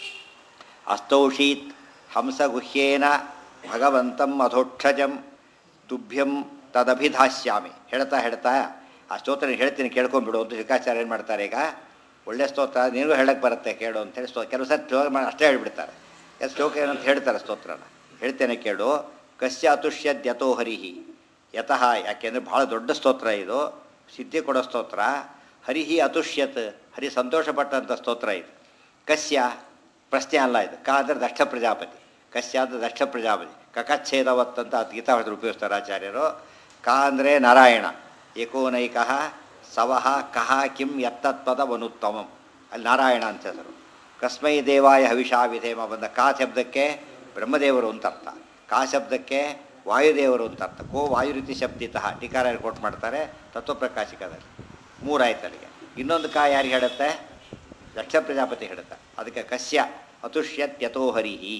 ಅಸ್ತೌಷೀತ್ ಹಂಸಗುಹ್ಯೇನ ಭಗವಂತಂ ಅಧೋಕ್ಷಜಂ ತುಭ್ಯಂ ತದಭಿಧಾಸ್ಯಾಮಿ ಹೇಳ್ತಾ ಹೇಳ್ತಾ ಆ ಸ್ತೋತ್ರ ನೀನು ಹೇಳ್ತೀನಿ ಕೇಳ್ಕೊಂಬಿಡು ಅಂತ ಶಿಕಾಚಾರ್ಯ ಏನು ಮಾಡ್ತಾರೆ ಈಗ ಒಳ್ಳೆ ಸ್ತೋತ್ರ ನೀನು ಹೇಳಕ್ಕೆ ಬರುತ್ತೆ ಕೇಳು ಅಂತೇಳಿ ಸ್ತೋ ಕೆಲವು ಸರಿ ಶ್ಲೋಕ ಮಾಡಿ ಅಷ್ಟೇ ಹೇಳ್ಬಿಡ್ತಾರೆ ಎಷ್ಟು ಶ್ಲೋಕ ಏನಂತ ಹೇಳ್ತಾರೆ ಸ್ತೋತ್ರನ ಹೇಳ್ತೇನೆ ಕೇಳು ಕಸ್ಯ ಅತುಷ್ಯದ್ಯತೋ ಹರಿಹಿ ಯತಃ ಯಾಕೆಂದರೆ ಭಾಳ ದೊಡ್ಡ ಸ್ತೋತ್ರ ಇದು ಸಿದ್ಧಿ ಕೊಡೋ ಸ್ತೋತ್ರ ಹರಿಹಿ ಅತುಷ್ಯತ್ ಹರಿ ಸಂತೋಷಪಟ್ಟಂಥ ಸ್ತೋತ್ರ ಇದು ಕಸ್ಯ ಪ್ರಶ್ನೆ ಅಲ್ಲ ಇದು ಕ ಅಂದರೆ ದಕ್ಷ ಪ್ರಜಾಪತಿ ಕಸ್ಯ ಅಂದರೆ ದಕ್ಷ ಪ್ರಜಾಪತಿ ಕಕಚ್ಛೇದವತ್ ಅಂತ ಅದು ಗೀತಾವತ್ರ ಉಪಯೋಗಿಸ್ತಾರೆ ಆಚಾರ್ಯರು ಕ ಅಂದರೆ ನಾರಾಯಣ ಏಕೋನೈಕ ಸವಹ ಕಹ ಕಿಂ ಯತ್ತತ್ಪದ ವನುತ್ತಮಂ ಅಲ್ಲಿ ನಾರಾಯಣ ಅಂತ ಹೆಸರು ಕಸ್ಮೈ ದೇವಾಯ ಹವಿಷಾ ವಿಧೇಮ ಬಂದ ಕಾ ಶಬ್ದಕ್ಕೆ ಬ್ರಹ್ಮದೇವರು ಅಂತ ಅರ್ಥ ಕಾ ಶಬ್ದಕ್ಕೆ ವಾಯುದೇವರು ಅಂತ ಅರ್ಥ ಕೋ ವಾಯುರೀತಿ ಶಬ್ದಿತಃ ಟೀಕಾರ ಕೋಟ್ ಮಾಡ್ತಾರೆ ತತ್ವಪ್ರಕಾಶಿಕದಲ್ಲಿ ಮೂರಾಯ್ತು ಅಲ್ಲಿಗೆ ಇನ್ನೊಂದು ಕಾ ಯಾರಿಗೆ ಹೇಳುತ್ತೆ ದಕ್ಷ ಪ್ರಜಾಪತಿ ಹೇಳುತ್ತೆ ಅದಕ್ಕೆ ಕಸ್ಯ ಅತುಷ್ಯತ್ಯತೋ ಹರಿಹಿ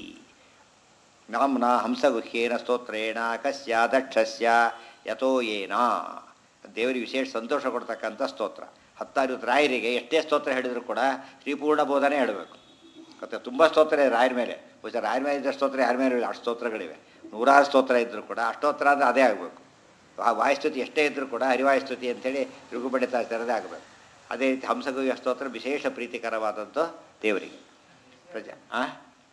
ನಾಮ್ನ ಹಂಸಗುಹ್ಯೇನ ಸ್ತೋತ್ರೇಣ ಕಸ್ಯ ದಕ್ಷಸ್ಯ ಯಥೋ ಏನ ದೇವರಿಗೆ ವಿಶೇಷ ಸಂತೋಷ ಕೊಡ್ತಕ್ಕಂಥ ಸ್ತೋತ್ರ ಹತ್ತಾರು ರಾಯರಿಗೆ ಎಷ್ಟೇ ಸ್ತೋತ್ರ ಹೇಳಿದ್ರು ಕೂಡ ಶ್ರೀಪೂರ್ಣ ಬೋಧನೆ ಹೇಳಬೇಕು ಮತ್ತು ತುಂಬ ಸ್ತೋತ್ರ ಇದೆ ರಾಯರ ಮೇಲೆ ಬಹುಶಃ ರಾಯರ ಮೇಲೆ ಇದ್ದ ಸ್ತೋತ್ರ ಯಾರ ಮೇಲೆ ಇಲ್ಲ, ಅಷ್ಟು ಸ್ತೋತ್ರಗಳಿವೆ ನೂರಾರು ಸ್ತೋತ್ರ ಇದ್ದರೂ ಕೂಡ ಅಷ್ಟೋತ್ರ ಅಂದರೆ ಅದೇ ಆಗಬೇಕು ಆ ವಾಯುಸ್ತುತಿ ಎಷ್ಟೇ ಇದ್ದರೂ ಕೂಡ ಹರಿವಾಯುಸ್ತುತಿ ಅಂತೇಳಿ ಋಗುಬಡಿತ ತೆರದೇ ಆಗಬೇಕು ಅದೇ ರೀತಿ ಹಂಸಗುಹ್ಯ ಸ್ತೋತ್ರ ವಿಶೇಷ ಪ್ರೀತಿಕರವಾದದ್ದು ದೇವರಿಗೆ ಪ್ರಜಾ ಆ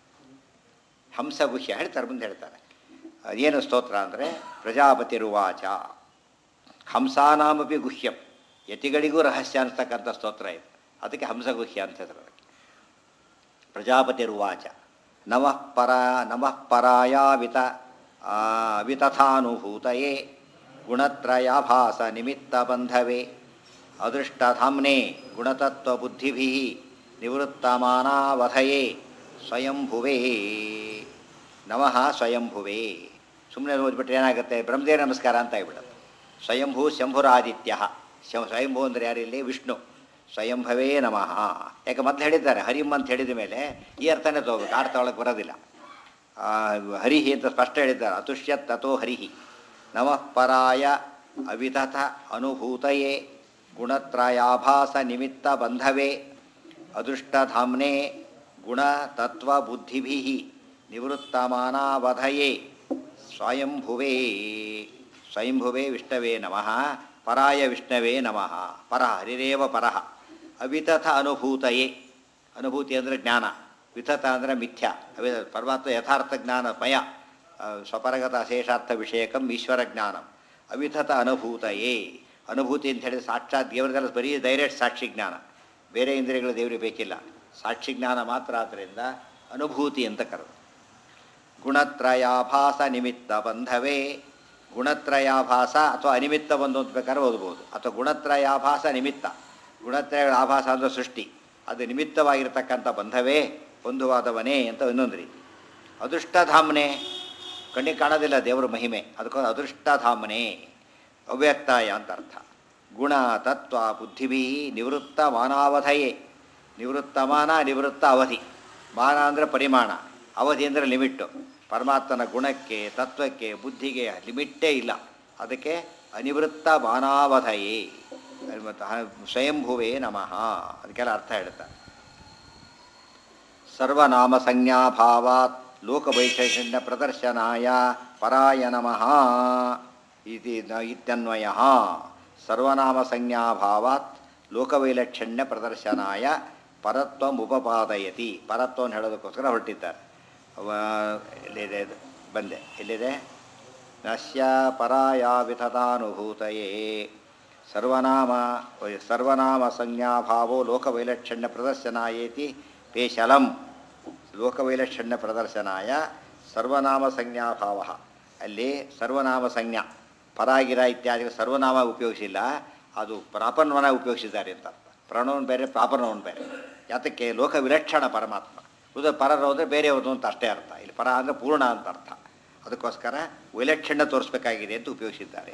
ಹಂಸಗುಹ್ಯ ಹೇಳ್ತಾರೆ ಮುಂದೆ ಹೇಳ್ತಾರೆ ಏನು ಸ್ತೋತ್ರ ಅಂದರೆ ಪ್ರಜಾಪತಿರುವಾಚ ಹಂಸಾನಾಮಪಿ ಗುಹ್ಯಂ ಯತಿಗಳಿಗೂ ರಹಸ್ಯ ಅನಿಸ್ತಕ್ಕಂಥ ಸ್ತೋತ್ರ ಇದು ಅದಕ್ಕೆ ಹಂಸಗುಹ್ಯ ಅಂತ ಹೆಸರು ಅದಕ್ಕೆ ಪ್ರಜಾಪತಿರುವಾಚ ನಮಃ ಪರ ನಮಃ ಪರಾಯಾವಿತ ವಿತಥಾನುಭೂತಯೇ ಗುಣತ್ರಯಾಭಾಸ ನಿಮಿತ್ತ ಬಂಧವೇ ಅದೃಷ್ಟಧಾಮ್ನೆ ಗುಣತತ್ವಬುದ್ಧಿಭಿ ನಿವೃತ್ತಮಾನಾವಧಯೇ ಸ್ವಯಂಭುವೇ ನಮಃ ಸ್ವಯಂಭುವೇ ಸುಮ್ಮನೆ ಓದ್ಬಿಟ್ರೆ ಏನಾಗುತ್ತೆ ಬ್ರಹ್ಮದೇವ ನಮಸ್ಕಾರ ಅಂತ ಆಗ್ಬಿಡುತ್ತೆ ಸ್ವಯಂಭೂ ಶಂಭುರಾದಿತ್ಯ ಶಂ ಸ್ವಯಂಭೂ ಅಂದರೆ ಯಾರಿಲ್ಲಿ ವಿಷ್ಣು ಸ್ವಯಂಭವೇ ನಮಃ ಯಾಕೆ ಮೊದಲು ಹೇಳಿದ್ದಾರೆ ಹರಿಮ್ ಅಂತ ಹೇಳಿದ ಮೇಲೆ ಈ ಅರ್ಥನೇ ತಗೋಬೇಕು ಅರ್ಥ ಒಳಗೆ ಬರೋದಿಲ್ಲ ಆ, ಹರಿಹಿ ಅಂತ ಸ್ಪಷ್ಟ ಹೇಳಿದ್ದಾರೆ ಅತುಷ್ಯತ್ ತಥೋ ಹರಿಹಿ ನಮಃ ಪರಾಯ ಅವಿತಥ ಅನುಭೂತಯೇ ಗುಣತ್ರಯಾಭಾಸ ನಿಮಿತ್ತ ಬಂಧವೇ ಅದೃಷ್ಟಧಾಮ್ನೆ ಗುಣ ತತ್ವ ಬುದ್ಧಿಭಿ ನಿವೃತ್ತಮಾನಾವಧಯೇ ಸ್ವಯಂಭುವೇ ಸ್ವಯಂಭುವೇ ವಿಷ್ಣವೇ ನಮಃ ಪರಾಯ ವಿಷ್ಣವೇ ನಮಃ ಪರಃ ಹರಿರೇವ ಪರಃ ಅವಿತಥ ಅನುಭೂತಯೇ ಅನುಭೂತಿ ಅಂದರೆ ಜ್ಞಾನ ವಿತಥ ಅಂದರೆ ಮಿಥ್ಯ ಅವಿ ಪರಮಾತ್ಮ ಯಥಾರ್ಥ ಜ್ಞಾನಮಯ ಆ, ಸ್ವಪರಗತ ಅಶೇಷಾರ್ಥ ವಿಷಯಕಂ ಈಶ್ವರ ಜ್ಞಾನಂ ಅವಿತಥ ಅನುಭೂತಯೇ ಅನುಭೂತಿ ಅಂತ ಹೇಳಿದ್ರೆ ಸಾಕ್ಷಾತ್ ದೇವರದಲ್ಲ ಬರೀ ಡೈರೆಕ್ಟ್ ಸಾಕ್ಷಿ ಜ್ಞಾನ ಬೇರೆ ಇಂದ್ರಿಯಗಳು ದೇವರಿಗೆ ಬೇಕಿಲ್ಲ ಸಾಕ್ಷಿ ಜ್ಞಾನ ಮಾತ್ರ ಆದ್ದರಿಂದ ಅನುಭೂತಿ ಅಂತ ಕರೆದು ಗುಣತ್ರಯಾಭಾಸ ನಿಮಿತ್ತ ಬಂಧವೇ ಗುಣತ್ರಯಾಭಾಸ ಅಥವಾ ಅನಿಮಿತ್ತ ಬಂಧು ಅಂತ ಬೇಕಾದ್ರೆ ಓದ್ಬೋದು ಅಥವಾ ಗುಣತ್ರಯಾಭಾಸ ನಿಮಿತ್ತ ಗುಣತ್ರಯಗಳ ಆಭಾಸ ಅಂದರೆ ಸೃಷ್ಟಿ ಅದು ನಿಮಿತ್ತವಾಗಿರ್ತಕ್ಕಂಥ ಬಂಧವೇ ಬಂಧುವಾದವನೇ ಅಂತ ಇನ್ನೊಂದು ರೀತಿ ಅದೃಷ್ಟಧಾಮ್ನೆ ಕಣ್ಣಿಗೆ ಕಾಣೋದಿಲ್ಲ ದೇವರ ಮಹಿಮೆ ಅದಕ್ಕೊಂದು ಅದೃಷ್ಟಧಾಮ್ನೆ ಅವ್ಯಕ್ತಾಯ ಅಂತ ಅರ್ಥ ಗುಣ ತತ್ವ ಬುದ್ಧಿಭಿ ನಿವೃತ್ತ ಮಾನಾವಧಯೇ ನಿವೃತ್ತ ಮಾನ ನಿವೃತ್ತ ಅವಧಿ ಮಾನ ಅಂದರೆ ಪರಿಮಾಣ ಅವಧಿ ಅಂದರೆ ಲಿಮಿಟ್ಟು ಪರಮಾತ್ಮನ ಗುಣಕ್ಕೆ ತತ್ವಕ್ಕೆ ಬುದ್ಧಿಗೆ ಲಿಮಿಟ್ಟೇ ಇಲ್ಲ ಅದಕ್ಕೆ ಅನಿವೃತ್ತ ಮಾನಾವಧಯೇ ಮತ್ತು ಸ್ವಯಂಭುವೇ ನಮಃ ಅದಕ್ಕೆಲ್ಲ ಅರ್ಥ ಹೇಳ್ತಾರೆ ಸರ್ವನಾಮ ಸಂಜ್ಞಾಭಾವಾತ್ ಲೋಕವೈಶೇಷಣ್ಯ ಪ್ರದರ್ಶನಾಯ ಪರಾಯ ನಮಃ ಇತಿ ನ- ಇತ್ಯನ್ವಯ ಸರ್ವನಾಮ ಸಂಜ್ಞಾಭಾವಾತ್ ಲೋಕವೈಲಕ್ಷಣ್ಯ ಪ್ರದರ್ಶನಾಯ ಪರತ್ವ ಉಪಪಾದಯತಿ ಪರತ್ವವನ್ನು ಹೇಳೋದಕ್ಕೋಸ್ಕರ ಹೊರಟಿದ್ದಾರೆ ಅವ- ಎಲ್ಲಿದೆ ಇದು? ಬಂದೆ ಎಲ್ಲಿದೆ ನಶ್ಯ ಪರಾಯ ವಿತತಾನುಭೂತಯೇ ಸರ್ವನಾಮ ಸರ್ವನಾಮ ಸಂಜ್ಞಾಭಾವೋ ಲೋಕವೈಲಕ್ಷಣ್ಯ ಪ್ರದರ್ಶನಾಯೇತಿ ಪೇಶಲಂ ಲೋಕವೈಲಕ್ಷಣ್ಯ ಪ್ರದರ್ಶನಾಯ ಸರ್ವನಾಮ ಸಂಜ್ಞಾಭಾವ ಅಲ್ಲಿ ಸರ್ವನಾಮ ಸಂಜ್ಞಾ ಪರಾಗಿರ ಇತ್ಯಾದಿ ಸರ್ವನಾಮ ಉಪಯೋಗಿಸಿಲ್ಲ ಅದು ಪ್ರಾಪರ್ನವನ ಉಪಯೋಗಿಸಿದ್ದಾರೆ ಅಂತ ಅರ್ಥ ಪ್ರಣವನ್ ಬೇರೆ ಪ್ರಾಪರ್ನವನ್ ಬೇರೆ ಯಾತಕ್ಕೆ ಲೋಕ ವಿಲಕ್ಷಣ ಪರಮಾತ್ಮ ಉದ ಪರರು ಅಂದರೆ ಬೇರೆಯವರು ಅಂತ ಅಷ್ಟೇ ಅರ್ಥ ಇಲ್ಲಿ ಪರ ಅಂದರೆ ಪೂರ್ಣ ಅಂತ ಅರ್ಥ ಅದಕ್ಕೋಸ್ಕರ ವಿಲಕ್ಷಣ ತೋರಿಸ್ಬೇಕಾಗಿದೆ ಅಂತ ಉಪಯೋಗಿಸಿದ್ದಾರೆ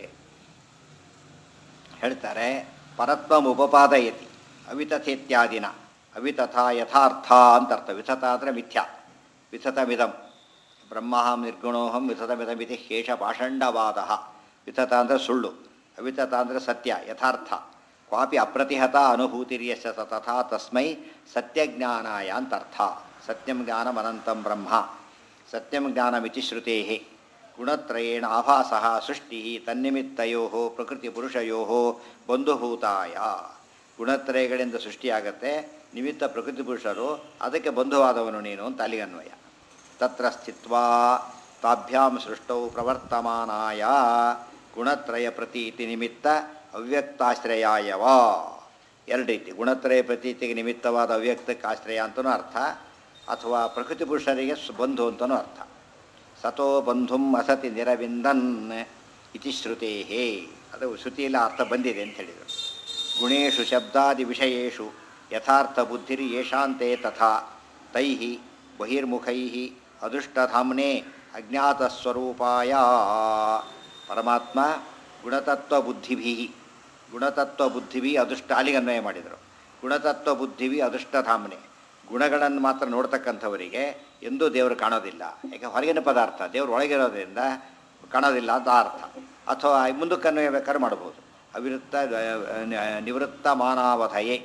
ಹೇಳ್ತಾರೆ ಪರತ್ವಂ ಉಪಪಾದಯತಿ ಅವಿತಥೇತ್ಯಾದಿನ ಅವಿತಥ ಯಥಾರ್ಥ ಅಂತ ಅರ್ಥ ವಿತಥ ಅಂದರೆ ಮಿಥ್ಯ ವಿಥತಮಿದಂ ಬ್ರಹ್ಮಹಂ ನಿರ್ಗುಣೋಹಂ ವಿಥತಮಿದಮಿತಿ ಶೇಷ ಪಾಷಂಡವಾದ ವಿಥತ ಅಂದರೆ ಸುಳ್ಳು ಅವಿತತ ಅಂದರೆ ಸತ್ಯ ಯಥಾರ್ಥ ಕ್ವಾಪಿ ಅಪ್ರತಿಹತ ಅನುಭೂತಿರ್ಯಶ ತಥಾ ತಸ್ಮೈ ಸತ್ಯಜ್ಞಾನಾಯ ಅಂತರ್ಥ ಸತ್ಯಂ ಜ್ಞಾನಮನಂತಂ ಬ್ರಹ್ಮ ಸತ್ಯಂ ಜ್ಞಾನಮಿತಿ ಶ್ರುತೇ ಗುಣತ್ರಯೇಣ ಆಭಾಸ ಸೃಷ್ಟಿ ತನ್ನಿಮಿತ್ತಯೋ ಪ್ರಕೃತಿ ಪುರುಷಯೋ ಬಂಧುಭೂತಾಯ ಗುಣತ್ರಯಗಳಿಂದ ಸೃಷ್ಟಿಯಾಗತ್ತೆ ನಿಮಿತ್ತ ಪ್ರಕೃತಿ ಪುರುಷರು ಅದಕ್ಕೆ ಬಂಧುವಾದವನು ನೀನು ಅಂತ ಅಲ್ಲಿಗನ್ವಯ ತತ್ರ ಸ್ಥಿತ್ವಾ ತಾಭ್ಯಾಂ ಸೃಷ್ಟೌ ಪ್ರವರ್ತಮಾನಾಯ ಗುಣತ್ರಯ ಪ್ರತೀತಿ ನಿಮಿತ್ತ ಅವ್ಯಕ್ತಾಶ್ರಯಾಯವ ಎರಡು ರೀತಿ ಗುಣತ್ರಯ ಪ್ರತೀತಿಗೆ ನಿಮಿತ್ತವಾದ ಅವ್ಯಕ್ತಕ್ಕೆ ಆಶ್ರಯ ಅಂತಲೂ ಅರ್ಥ ಅಥವಾ ಪ್ರಕೃತಿ ಪುರುಷರಿಗೆ ಸ್- ಬಂಧು ಅಂತಲೂ ಅರ್ಥ ಸತೋ ಬಂಧುಂ ಅಸತಿ ನಿರವಿಂದನ್ ಇತಿ ಶ್ರುತೇ ಅದು ಶ್ರುತಿಯಲ್ಲಿ ಅರ್ಥ ಬಂದಿದೆ ಅಂತ ಹೇಳಿದರು ಗುಣೇಶು ಶಬ್ದಾದಿ ವಿಷಯೇಶು ಯಥಾರ್ಥ ಬುದ್ಧಿರ್ ಯೇಷಾಂತೆ ತಥಾ ತೈ ಬಹಿರ್ಮುಖೈ ಅದೃಷ್ಟಧಾಮ್ನೆ ಅಜ್ಞಾತಸ್ವರೂಪಾಯ ಪರಮಾತ್ಮ ಗುಣತತ್ವ ಬುದ್ಧಿಭಿ ಗುಣತತ್ವ ಬುದ್ಧಿಭಿ ಅದೃಷ್ಟ ಅಲ್ಲಿಗೆ ಅನ್ವಯ ಮಾಡಿದರು ಗುಣತತ್ವ ಬುದ್ಧಿಭಿ ಅದೃಷ್ಟಧಾಮ್ನೆ ಗುಣಗಳನ್ನು ಮಾತ್ರ ನೋಡ್ತಕ್ಕಂಥವರಿಗೆ ಎಂದೂ ದೇವರು ಕಾಣೋದಿಲ್ಲ ಯಾಕೆ ಹೊರಗಿನ ಪದಾರ್ಥ ದೇವರು ಒಳಗಿರೋದ್ರಿಂದ ಕಾಣೋದಿಲ್ಲ ಅಂತ ಅರ್ಥ ಅಥವಾ ಮುಂದಕ್ಕೆ ಅನ್ವಯ ಬೇಕಾದ್ರೆ ಮಾಡ್ಬೋದು ಅವಿರುತ್ತ ನಿವೃತ್ತ ಮಾನಾವಧಯೇ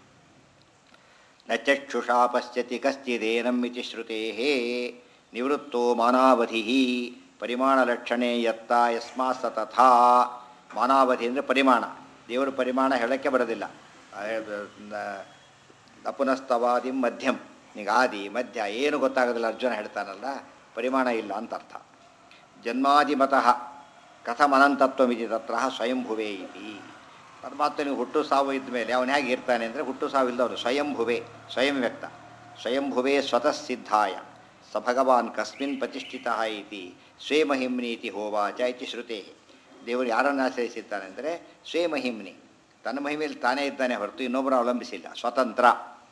ನ ಚಕ್ಷುಷಾ ಪಶ್ಯತಿ ಕಶ್ಚಿದೇನಂ ಇತಿ ಶ್ರುತೇ ನಿವೃತ್ತೋ ಮಾನಾವಧಿ ಪರಿಮಾಣಲಕ್ಷಣೆ ಯತ್ತ ಯಸ್ಮಾತ್ ಸ ತಥಾ ಮಾನಾವಧಿ ಅಂದರೆ ಪರಿಮಾಣ ದೇವರ ಪರಿಮಾಣ ಹೇಳೋಕ್ಕೆ ಬರೋದಿಲ್ಲ ಅಪುನಸ್ತವಾದಿ ಮಧ್ಯಂ ಈಗ ಆದಿ ಮಧ್ಯ ಏನು ಗೊತ್ತಾಗೋದಿಲ್ಲ ಅರ್ಜುನ ಹೇಳ್ತಾನಲ್ಲ ಪರಿಮಾಣ ಇಲ್ಲ ಅಂತ ಅರ್ಥ ಜನ್ಮಾದಿಮತಃ ಕಥಮನಂತತ್ವಮಿತಿ ತತ್ರ ಸ್ವಯಂಭುವೇ ಇತಿ ಪರಮಾತ್ಮನಿಗೆ ಹುಟ್ಟು ಸಾವು ಇದ್ದ ಮೇಲೆ ಅವನು ಹೇಗೆ ಇರ್ತಾನೆ ಅಂದರೆ ಹುಟ್ಟು ಸಾವಿಲ್ಲದವನು ಸ್ವಯಂಭುವೆ ಸ್ವಯಂ ವ್ಯಕ್ತ ಸ್ವಯಂಭುವೇ ಸ್ವತಃ ಸಿದ್ಧಾಯ ಸ ಭಗವಾನ್ ಕಸ್ಮಿನ್ ಪ್ರತಿಷ್ಠಿತ ಇತಿ ಸ್ವೇ ಮಹಿಮ್ನೀತಿ ಹೋವಾಚ ಇತಿ ಶ್ರುತೇ ದೇವರು ಯಾರನ್ನು ಆಶ್ರಯಿಸಿದ್ದಾನೆ ಅಂದರೆ ಸ್ವೇ ಮಹಿಮ್ನಿ ತನ್ನ ಮಹಿಮೆಯಲ್ಲಿ ತಾನೇ ಇದ್ದಾನೆ ಹೊರತು ಇನ್ನೊಬ್ಬರು ಅವಲಂಬಿಸಿಲ್ಲ ಸ್ವತಂತ್ರ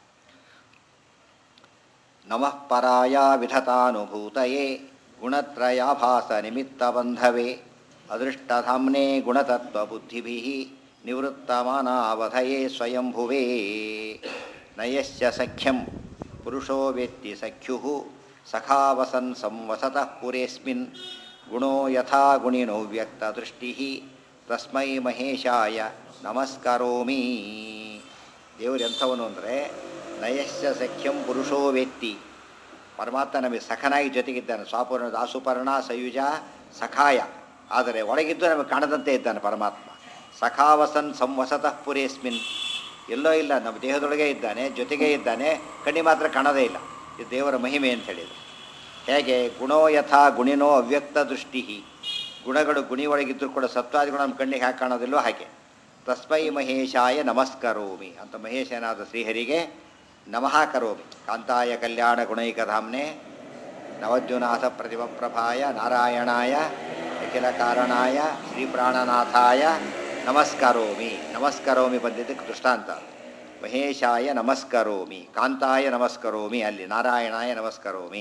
ನಮಃ ಪರಾಯ ವಿಧತಾನುಭೂತಯೇ ಗುಣತ್ರಯಾಭಾಸ ನಿಮಿತ್ತಬಂಧವೇ ಅದೃಷ್ಟಧಾಮ್ನೆ ಗುಣತತ್ವಬುದ್ಧಿಭಿ ನಿವೃತ್ತಮಾನಾವಧಯೇ ಸ್ವಯಂಭುವೇ ನಯಶ್ಚ ಸಖ್ಯಂ ಪುರುಷೋ ವೇತ್ತಿ ಸಖ್ಯು ಸಖಾವಸನ್ ಸಂವಸತಃ ಪುರೇಸ್ಮಿನ್ ಗುಣೋ ಯಥಾ ಗುಣಿನೋ ವ್ಯಕ್ತದೃಷ್ಟಿ ತಸ್ಮೈ ಮಹೇಶಾಯ ನಮಸ್ಕರೋಮಿ ದೇವರು ಎಂಥವನು ಅಂದರೆ ನಯಶ್ಚ ಸಖ್ಯಂ ಪುರುಷೋ ವೇತ್ತಿ ಪರಮಾತ್ಮ ನಮಗೆ ಸಖನಾಗಿ ಜೊತೆಗಿದ್ದಾನೆ ಸ್ವಾಪೂರ್ಣ ದಾಸುಪರ್ಣ ಸಯುಜ ಸಖಾಯ ಆದರೆ ಒಳಗಿದ್ದು ನಮಗೆ ಕಾಣದಂತೆ ಇದ್ದಾನೆ ಪರಮಾತ್ಮ ಸಖಾವಸನ್ ಸಂವಸತಃ ಪುರೇಸ್ಮಿನ್ ಎಲ್ಲೋ ಇಲ್ಲ ನಮ್ಮ ದೇಹದೊಳಗೆ ಇದ್ದಾನೆ ಜೊತೆಗೇ ಇದ್ದಾನೆ ಕಣ್ಣಿ ಮಾತ್ರ ಕಾಣೋದೇ ಇಲ್ಲ ಇದು ದೇವರ ಮಹಿಮೆ ಅಂತ ಹೇಳಿದರು ಹೇಗೆ ಗುಣೋ ಯಥಾ ಗುಣಿನೋ ಅವ್ಯಕ್ತ ದೃಷ್ಟಿ ಗುಣಗಳು ಗುಣಿ ಒಳಗಿದ್ದರೂ ಕೂಡ ಸತ್ವಾದಿಗಳು ನಮ್ಮ ಕಣ್ಣಿಗೆ ಹಾಕಿ ಕಾಣೋದಿಲ್ಲೋ ಹಾಗೆ ತಸ್ಮೈ ಮಹೇಶಾಯ ನಮಸ್ಕರೋಮಿ ಅಂತ ಮಹೇಶನಾದ ಶ್ರೀಹರಿಗೆ ನಮಃ ಕರೋಮಿ ಕಾಂತಾಯ ಕಲ್ಯಾಣ ಗುಣೈಕಧಾಮ್ನೆ ನವದ್ಯುನಾಥ ಪ್ರತಿಮ ಪ್ರಭಾಯ ನಾರಾಯಣಾಯ ಅಖಿಲ ಕಾರಣಾಯ ಶ್ರೀ ಪ್ರಾಣನಾಥಾಯ ನಮಸ್ಕರೋಮಿ ನಮಸ್ಕರೋಮಿ ಬಂದಿದ್ದಕ್ಕೆ ದೃಷ್ಟಾಂತ ಮಹೇಶಾಯ ನಮಸ್ಕರೋಮಿ ಕಾಂತಾಯ ನಮಸ್ಕರೋಮಿ ಅಲ್ಲಿ ನಾರಾಯಣಾಯ ನಮಸ್ಕರೋಮಿ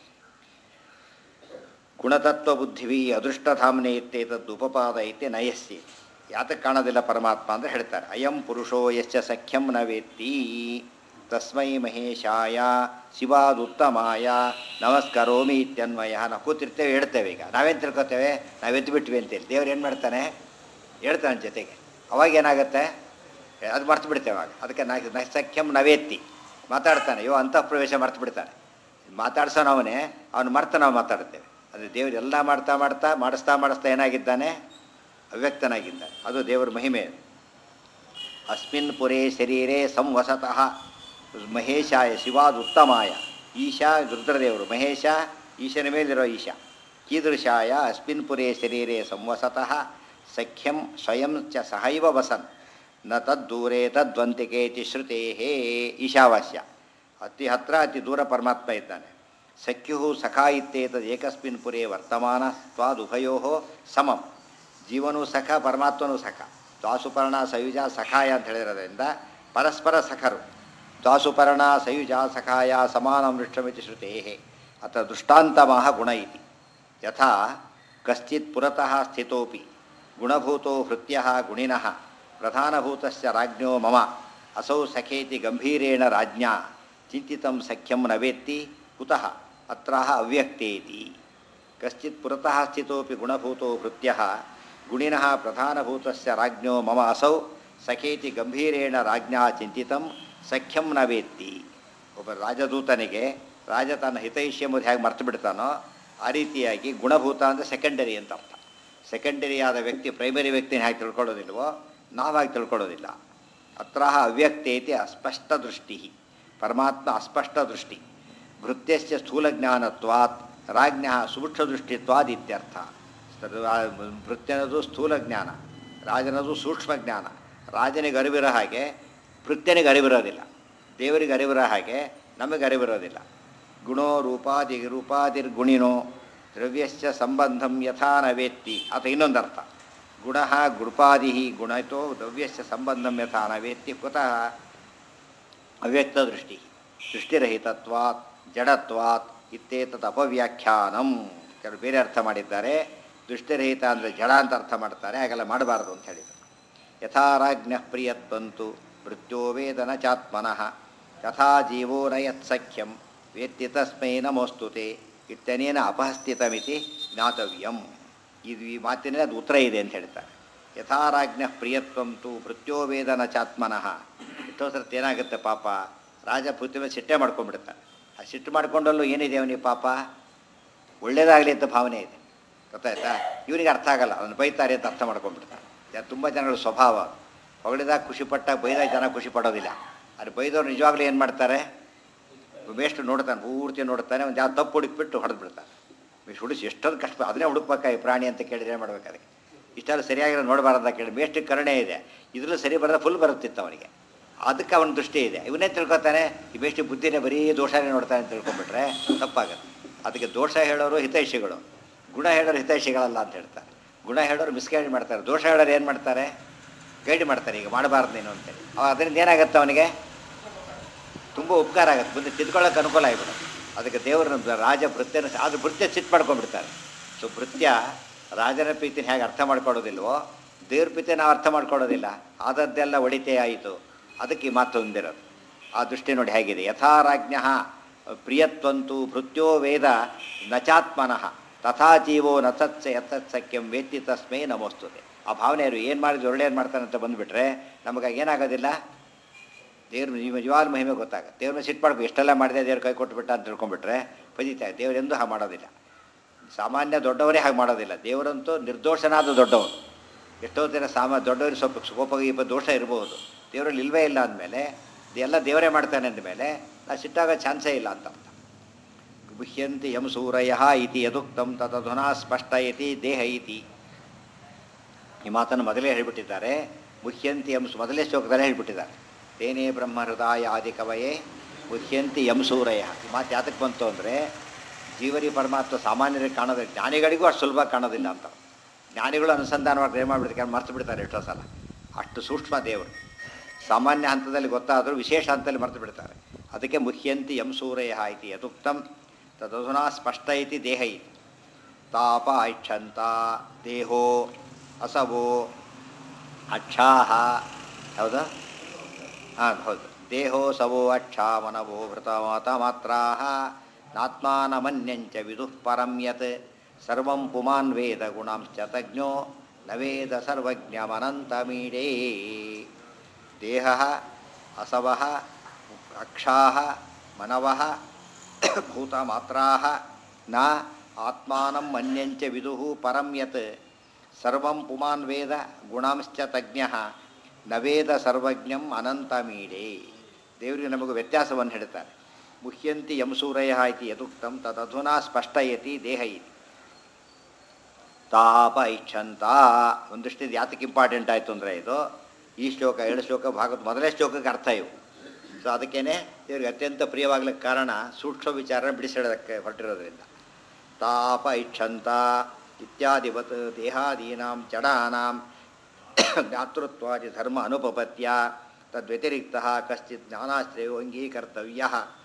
ಗುಣತತ್ವ ಬುದ್ಧಿವಿ ಅದೃಷ್ಟಧಾಮ್ನೆ ಇತ್ತೇತದ್ದು ಉಪಪಾದ ಐತೆ ನಯಸ್ಸಿ ಯಾತಕ್ಕೆ ಕಾಣೋದಿಲ್ಲ ಪರಮಾತ್ಮ ಅಂದರೆ ಹೇಳ್ತಾರೆ ಅಯಂ ಪುರುಷೋ ಯಶ್ಚ ಸಖ್ಯಂ ನ ವೇತ್ತಿ ತಸ್ಮೈ ಮಹೇಶಾಯ ಶಿವಾದುತ್ತಮಾಯ ನಮಸ್ಕರೋಮಿ ಇತ್ಯನ್ವಯ ನಾವು ಕೂತಿರ್ತೇವೆ ಹೇಳ್ತೇವೆ ಈಗ ನಾವೇನು ತಿಳ್ಕೊತೇವೆ ನಾವು ಎದ್ದು ಬಿಟ್ವಿ ಅಂತೇಳಿ ದೇವ್ರು ಏನು ಮಾಡ್ತಾನೆ ಹೇಳ್ತಾನೆ ಜೊತೆಗೆ ಅವಾಗ ಏನಾಗುತ್ತೆ ಅದು ಮರ್ತು ಬಿಡ್ತೇವೆ ಆಗ ಅದಕ್ಕೆ ನಾ ನೈಸಖ್ಯಂ ನವೇತ್ತಿ ಮಾತಾಡ್ತಾನೆ ಅಯ್ಯೋ ಅಂತಃ ಪ್ರವೇಶ ಮರ್ತು ಬಿಡ್ತಾನೆ ಮಾತಾಡ್ಸೋನು ಅವನೇ ಅವನು ಮರ್ತ ನಾವು ಮಾತಾಡ್ತೇವೆ ಅದು ದೇವರು ಎಲ್ಲ ಮಾಡ್ತಾ ಮಾಡ್ತಾ ಮಾಡಿಸ್ತಾ ಮಾಡಿಸ್ತಾ ಏನಾಗಿದ್ದಾನೆ ಅವ್ಯಕ್ತನಾಗಿದ್ದಾನೆ ಅದು ದೇವರ ಮಹಿಮೆ ಅಸ್ಮಿನ್ ಪುರೇ ಶರೀರೇ ಸಂವಸತಃ ಮಹೇಶಾಯ ಶಿವಾದ ಉತ್ತಮಾಯ ಈಶಾ ರುದ್ರದೇವರು ಮಹೇಶ ಈಶನ ಮೇಲಿರೋ ಈಶಾ ಕೀದೃಶಾಯ ಅಸ್ಮಿನ್ ಪುರೇ ಶರೀರೇ ಸಂವಸತಃ ಸಖ್ಯಂ ಸ್ವಯಂ ಚ ಸಹೈವ ವಸನ್ ನ ತದ್ದೂರೇ ತದ್ವಂತಿಕೇತಿ ಶ್ರುತೇ ಈಶಾವಾಸ್ಯ ಅತಿ ಹತ್ರ ಅತಿ ದೂರ ಪರಮಾತ್ಮ ಇದ್ದಾನೆ ಸಖ್ಯು ಸಖಾ ಇತ್ತೇತದ್ ಏಕಸ್ಮಿನ್ ಪುರೇ ವರ್ತಮಾನ ತ್ವಾದುಭಯೋ ಸಮಂ ಜೀವನೂ ಸಖ ಪರಮಾತ್ಮನೂ ಸಖ ದ್ವಾಸುಪರ್ಣ ಸಯುಜ ಸಖಾಯ ಅಂತ ಹೇಳಿರೋದ್ರಿಂದ ಪರಸ್ಪರ ಸಖರು ದ್ವಾಸುಪರ್ಣ ಸಯುಜ ಸಖಾಯ ಸಮಾನ ಮೃಷ್ಟಮಿತಿ ಶ್ರುತೇ ಅಥ ದೃಷ್ಟಾಂತಮಃ ಗುಣ ಇತಿ ಯಥಾ ಕಶ್ಚಿತ್ ಪುರತಃ ಸ್ಥಿತೋಪಿ ಗುಣಭೂತೋ ಹೃತ್ಯ ಗುಣಿನಃ ಪ್ರಧಾನಭೂತಶ್ಚ ರಾಜ್ಞೋ ಮಮ ಅಸೌ ಸಖೇತಿ ಗಂಭೀರೇಣ ರಾಜ್ಞಾ ಚಿಂತಿತಂ ಸಖ್ಯಂ ನವೇತ್ತಿ ಕುತಃ ಅತ್ರ ಅವ್ಯಕ್ತೇತಿ ಕಶ್ಚಿತ್ ಪುರತಃ ಸ್ಥಿತೋಪಿ ಗುಣಭೂತೋ ಭೃತ್ಯ ಗುಣಿನಃ ಪ್ರಧಾನಭೂತಸ್ಯ ರಾಜ್ಞೋ ಮಮ ಅಸೌ ಸಖೇತಿ ಗಂಭೀರೇಣ ರಾಜ್ಞಾ ಚಿಂತಿತಂ ಸಖ್ಯಂ ನ ವೇತ್ತಿ ಒಬ್ಬ ರಾಜದೂತನಿಗೆ ರಾಜ ತನ್ನ ಹಿತೈಷಿ ಎಂಬುದು ಹೇಗೆ ಮರ್ತು ಬಿಡ್ತಾನೋ ಆ ರೀತಿಯಾಗಿ ಗುಣಭೂತ ಅಂದರೆ ಸೆಕೆಂಡರಿ ಅಂತ ಅರ್ಥ ಸೆಕೆಂಡರಿ ಆದ ವ್ಯಕ್ತಿ ಪ್ರೈಮರಿ ವ್ಯಕ್ತಿನ ಹೇಗೆ ತಿಳ್ಕೊಳ್ಳೋದಿಲ್ವೋ ನಾವಾಗಿ ತಿಳ್ಕೊಳ್ಳೋದಿಲ್ಲ ಅತ್ರ ಅವ್ಯಕ್ತೇತಿ ಅಸ್ಪಷ್ಟ ದೃಷ್ಟಿ ಪರಮಾತ್ಮ ಅಸ್ಪಷ್ಟ ದೃಷ್ಟಿ ಭೃತ್ಯಸ್ಯ ಸ್ಥೂಲಜ್ಞಾನತ್ವಾತ್ ರಾಜ್ಞ ಸೂಕ್ಷ್ಮದೃಷ್ಟಿತ್ವಾದ್ ಇತ್ಯರ್ಥ ಭೃತ್ಯನದು ಸ್ಥೂಲ ಜ್ಞಾನ ರಾಜನದು ಸೂಕ್ಷ್ಮ ಜ್ಞಾನ ರಾಜನಿಗೆ ಅರಿವಿರೋ ಹಾಗೆ ಭೃತ್ಯನಿಗೆ ಅರಿವಿರೋದಿಲ್ಲ ದೇವರಿಗೆ ಅರಿವಿರೋ ಹಾಗೆ ನಮಗೆ ಅರಿವಿರೋದಿಲ್ಲ ಗುಣೋ ರೂಪಾದಿ ರೂಪಾದಿರ್ಗುಣಿನೋ ದ್ರವ್ಯಶ್ಚ ಸಂಬಂಧಂ ಯಥಾ ನ ವೇತ್ತಿ ಅಥವಾ ಇನ್ನೊಂದು ಅರ್ಥ ಗುಣ ಗುರುಪಾದಿ ಗುಣತೋ ದ್ರವ್ಯಶ್ಚ ಸಂಬಂಧಂ ಯಥಾ ನ ವೇತ್ತಿ ಕುತಃ ಅವ್ಯಕ್ತ ದೃಷ್ಟಿ ದೃಷ್ಟಿರಹಿತತ್ವಾತ್ ಜಡತ್ವಾತ್ ಇತ್ತೇತತ್ ಅಪವ್ಯಾಖ್ಯಾನಂ ಕೆಲವು ಬೇರೆ ಅರ್ಥ ಮಾಡಿದ್ದಾರೆ ದೃಷ್ಟಿರಹಿತ ಅಂದರೆ ಜಡ ಅಂತ ಅರ್ಥ ಮಾಡ್ತಾರೆ ಹಾಗೆಲ್ಲ ಮಾಡಬಾರ್ದು ಅಂತ ಹೇಳಿದರು ಯಥಾರಾಜ್ಞ ಪ್ರಿಯತ್ವಂತು ಮೃತ್ಯೋ ವೇದನ ಚಾತ್ಮನಃ ಯಥಾ ಜೀವೋ ನ ಯತ್ಸಖ್ಯಂ ವೇತ್ತಿ ತಸ್ಮೈ ನಮೋಸ್ತುತೆ ಇತ್ತನೇನ ಅಪಹಸ್ಥಿತಮಿತಿ ಜ್ಞಾತವ್ಯಂ ಇದು ಈ ಮಾತಿನ ಅದು ಉತ್ತರ ಇದೆ ಅಂತ ಹೇಳ್ತಾರೆ ಯಥಾರಾಜ್ಞ ಪ್ರಿಯತ್ವಂತು ಮೃತ್ಯೋ ವೇದನ ಚಾತ್ಮನಃ ಎಷ್ಟೋ ಸರ್ತಿ ಏನಾಗುತ್ತೆ ಪಾಪ ರಾಜ ಪೃಥ್ವಿ ಸಿಟ್ಟೆ ಮಾಡ್ಕೊಂಡ್ಬಿಡ್ತಾನೆ ಆ ಸಿಟ್ಟು ಮಾಡ್ಕೊಂಡಲ್ಲೂ ಏನಿದೆ ಅವನಿಗೆ ಪಾಪ ಒಳ್ಳೇದಾಗಲಿ ಅಂತ ಭಾವನೆ ಇದೆ ಗೊತ್ತಾಯ್ತಾ ಇವನಿಗೆ ಅರ್ಥ ಆಗಲ್ಲ ಅದನ್ನು ಬೈತಾರೆ ಅಂತ ಅರ್ಥ ಮಾಡ್ಕೊಂಡ್ಬಿಡ್ತಾನೆ ತುಂಬ ಜನಗಳ ಸ್ವಭಾವ ಹೊಗಳಿದಾಗ ಖುಷಿಪಟ್ಟಾಗ ಬೈದಾಗ ಜನ ಖುಷಿ ಪಡೋದಿಲ್ಲ ಅದು ಬೈದವ್ರು ನಿಜವಾಗ್ಲೂ ಏನು ಮಾಡ್ತಾರೆ ವೇಸ್ಟ್ ನೋಡ್ತಾನೆ ಪೂರ್ತಿ ನೋಡ್ತಾನೆ ಒಂದು ಯಾವ ತಪ್ಪು ಹುಡುಕ್ಬಿಟ್ಟು ಹೊಡೆದು ಬಿಡ್ತಾನೆ ವೇಸ್ಟ್ ಹುಡಿಸಿ ಎಷ್ಟೊಂದು ಕಷ್ಟ ಅದನ್ನೇ ಹುಡುಕ್ಬೇಕಾ ಈ ಪ್ರಾಣಿ ಅಂತ ಕೇಳಿದ್ರೆ ಏನು ಮಾಡ್ಬೇಕು ಅದಕ್ಕೆ ಇಷ್ಟೆಲ್ಲ ಸರಿಯಾಗಿರೋ ನೋಡಬಾರ್ದ ಕೇಳಿ ಮೇಷ್ಟಿಗೆ ಕರುಣೆ ಇದೆ ಇದ್ರಲ್ಲೂ ಸರಿ ಬರೋದು ಫುಲ್ ಬರುತ್ತಿತ್ತು ಅವನಿಗೆ ಅದಕ್ಕೆ ಅವನ ದೃಷ್ಟಿ ಇದೆ ಇವನೇ ತಿಳ್ಕೊತಾನೆ ಈ ಬೇಷ್ಟಿ ಬುದ್ಧಿನೇ ಬರೀ ದೋಷನೇ ನೋಡ್ತಾನೆ ಅಂತ ತಿಳ್ಕೊಂಡ್ಬಿಟ್ರೆ ತಪ್ಪಾಗುತ್ತೆ ಅದಕ್ಕೆ ದೋಷ ಹೇಳೋರು ಹಿತೈಷಿಗಳು ಗುಣ ಹೇಳೋರು ಹಿತೈಷಿಗಳಲ್ಲ ಅಂತ ಹೇಳ್ತಾರೆ ಗುಣ ಹೇಳೋರು ಮಿಸ್ಗೈಡ್ ಮಾಡ್ತಾರೆ ದೋಷ ಹೇಳೋರು ಏನು ಮಾಡ್ತಾರೆ ಗೈಡ್ ಮಾಡ್ತಾರೆ ಈಗ ಮಾಡಬಾರ್ದು ನೀನು ಅಂತೇಳಿ ಅವ ಅದರಿಂದ ಏನಾಗುತ್ತೆ ಅವನಿಗೆ ತುಂಬ ಉಪಕಾರ ಆಗುತ್ತೆ ಮುಂದೆ ತಿದ್ಕೊಳ್ಳೋಕೆ ಅನುಕೂಲ ಆಗಿಬಿಡುತ್ತೆ ಅದಕ್ಕೆ ದೇವರನ್ನ ರಾಜ ಭೃತ್ಯನ ಆದ್ರೆ ಭೃತ್ಯ ಸಿಟ್ಟು ಮಾಡ್ಕೊಂಡ್ಬಿಡ್ತಾರೆ ಸೊ ಭೃತ್ಯ ರಾಜನ ಪ್ರೀತಿನ ಹೇಗೆ ಅರ್ಥ ಮಾಡ್ಕೊಳ್ಳೋದಿಲ್ವೋ ದೇವ್ರ ಪ್ರೀತಿ ನಾವು ಅರ್ಥ ಮಾಡ್ಕೊಳ್ಳೋದಿಲ್ಲ ಆದದ್ದೆಲ್ಲ ಒಳಿತೇ ಆಯಿತು ಅದಕ್ಕೆ ಈ ಮಾತು ಹೊಂದಿರೋದು ಆ ದೃಷ್ಟಿ ನೋಡಿ ಹೇಗಿದೆ ಯಥಾರಾಜ್ಞ ಪ್ರಿಯತ್ವಂತು ಭೃತ್ಯೋ ವೇದ ನಚಾತ್ಮನಃ ತಥಾ ಜೀವೋ ನತತ್ಸ ಯತತ್ಸಖ್ಯಂ ವೇತ್ತಿ ತಸ್ಮೈ ನಮೋಸ್ತುತೆ ಆ ಭಾವನೆಯವರು ಏನು ಮಾಡಿದ್ರು ಒಳ್ಳೆಯದು ಮಾಡ್ತಾನೆ ಅಂತ ಬಂದುಬಿಟ್ರೆ ನಮಗೆ ಏನಾಗೋದಿಲ್ಲ ದೇವ್ರ ನಿಜವಾದ ಮಹಿಮೆ ಗೊತ್ತಾಗುತ್ತೆ ದೇವ್ರನ್ನ ಸಿಟ್ಟು ಮಾಡ್ಬೇಕು ಎಷ್ಟೆಲ್ಲ ಮಾಡಿದೆ ದೇವ್ರ ಕೈ ಕೊಟ್ಬಿಟ್ಟ ಅಂತ ತಿಳ್ಕೊಂಡ್ಬಿಟ್ರೆ ಫಜಿತಾರೆ ದೇವರೆಂದೂ ಹಾಗೆ ಮಾಡೋದಿಲ್ಲ ಸಾಮಾನ್ಯ ದೊಡ್ಡವರೇ ಹಾಗೆ ಮಾಡೋದಿಲ್ಲ ದೇವರಂತೂ ನಿರ್ದೋಷನಾದ ದೊಡ್ಡವನು ಎಷ್ಟೋ ದಿನ ಸಾಮಾ ದೊಡ್ಡವರಿಗೆ ಸ್ವಲ್ಪ ಕೋಪ ಗೀಪ ದೋಷ ಇರ್ಬೋದು ದೇವರಲ್ಲಿ ಇಲ್ವೇ ಇಲ್ಲ ಅಂದಮೇಲೆ ಎಲ್ಲ ದೇವರೇ ಮಾಡ್ತಾನೆ ಅಂದಮೇಲೆ ನಾ ಸಿಟ್ಟಾಗೋ ಚಾನ್ಸೇ ಇಲ್ಲ ಅಂತ ಅರ್ಥ ಗುಹ್ಯಂತಿ ಯಂ ಸೂರಯ ಇತಿ ಯದುಕ್ತಂ ತದಧುನಾ ಸ್ಪಷ್ಟ ಇತಿ ದೇಹ ಇತಿ ಈ ಮಾತನ್ನು ಮೊದಲೇ ಹೇಳಿಬಿಟ್ಟಿದ್ದಾರೆ ಮುಹ್ಯಂತಿ ಯಂ ಮೊದಲೇ ಶ್ಲೋಕದಲ್ಲೇ ಹೇಳಿಬಿಟ್ಟಿದ್ದಾರೆ ತೇನೇ ಬ್ರಹ್ಮ ಹೃದಯ ಆದಿ ಕವಯೇ ಮುಹ್ಯಂತಿ ಯಂ ಸೂರಯ ಈ ಮಾತು ಯಾತಕ್ಕೆ ಬಂತು ಅಂದರೆ ಜೀವರಿ ಪರಮಾತ್ಮ ಸಾಮಾನ್ಯರಿಗೆ ಕಾಣೋದು ಜ್ಞಾನಿಗಳಿಗೂ ಅಷ್ಟು ಸುಲಭ ಕಾಣೋದಿಲ್ಲ ಅಂತ ಜ್ಞಾನಿಗಳು ಅನುಸಂಧಾನ ಮಾಡಿ ಏನು ಮಾಡಿಬಿಡ್ತಾರೆ ಮರ್ತು ಬಿಡ್ತಾರೆ ಎಷ್ಟೋ ಸಲ ಅಷ್ಟು ಸೂಕ್ಷ್ಮ ದೇವರು ಸಾಮಾನ್ಯ ಹಂತದಲ್ಲಿ ಗೊತ್ತಾದರೂ ವಿಶೇಷ ಹಂತದಲ್ಲಿ ಮರೆತು ಬಿಡ್ತಾರೆ ಅದಕ್ಕೆ ಮುಹ್ಯಂತಿ ಯಂ ಸೂರಯ ಇತಿ ಯದುಕ್ತಂ ತದಧುನಾ ಸ್ಪಷ್ಟ ಇತಿ ದೇಹ ಇತಿ ತಾಪ ಐಕ್ಷಂತ ದೇಹೋ ಅಸವೋ ಅಕ್ಷಾಹ ಹೌದಾ ಹಾಂ ಹೌದು ದೇಹೋ ಸವೋ ಅಕ್ಷ ಮನವೋ ಭೃತ ಮಾತ ಮಾತ್ರಾ ನಾತ್ಮಾನಮನ್ಯಂಚ ವಿದುಃ ಪರಂ ಯತ್ ಸರ್ವಂ ಪುಮಾನ್ ವೇದ ಗುಣಾಂಶ್ಚ ತಜ್ಞೋ ನ ವೇದ ಸರ್ವಜ್ಞಮನಂತಮೀಡೇ ದೇಹ ಅಸವ ಅಕ್ಷಾ ಮನವ ಭೂತಮಾತ್ರಾ ನ ಆತ್ಮಾನಂ ಮನ್ಯಂಚ ವಿದುಃ ಪರಂ ಯತ್ ಸರ್ವಂ ಪುಮಾನ್ ವೇದ ಗುಣಾಂಶ್ಚ ತಜ್ಞ ನ ವೇದ ಸರ್ವಜ್ಞಂ ಅನಂತಮೀಡೇ ದೇವರಿಗೆ ನಮಗೆ ವ್ಯತ್ಯಾಸವನ್ನು ಹೇಳ್ತಾರೆ ಮುಹ್ಯಂತಿ ಯಂ ಸೂರಯ ಇತಿ ಯದುಕ್ತಂ ತದಧುನಾ ಸ್ಪಷ್ಟಯತಿ ದೇಹ ಇತಿ ತಾಪ ಇಚ್ಛಂತ ಒಂದಷ್ಟು ಇದು ಯಾತಕ್ಕೆ ಇಂಪಾರ್ಟೆಂಟ್ ಆಯಿತು ಅಂದರೆ ಇದು ಈ ಶ್ಲೋಕ ಎರಡು ಶ್ಲೋಕ ಭಾಗವತ ಮೊದಲನೇ ಶ್ಲೋಕಕ್ಕೆ ಅರ್ಥ ಇವು ಸೊ ಅದಕ್ಕೇನೆ ಇವ್ರಿಗೆ ಅತ್ಯಂತ ಪ್ರಿಯವಾಗ್ಲಿಕ್ಕೆ ಕಾರಣ ಸೂಕ್ಷ್ಮ ವಿಚಾರ ಬಿಡಿಸಿಡೋದಕ್ಕೆ ಹೊರಟಿರೋದ್ರಿಂದ ತಾಪ ಇಚ್ಛಂತ ಇತ್ಯಾದಿವತ್ ದೇಹಾದೀನಾಂ ಜಡಾನಾಂ ಜ್ಞಾತೃತ್ವಾದಿ ಧರ್ಮ ಅನುಪಪತ್ಯ ತದ್ವ್ಯತಿರಿಕ್ತ ಕಶ್ಚಿತ್ ಜ್ಞಾನಾಶ್ರಯೋ ಅಂಗೀಕರ್ತವ್ಯ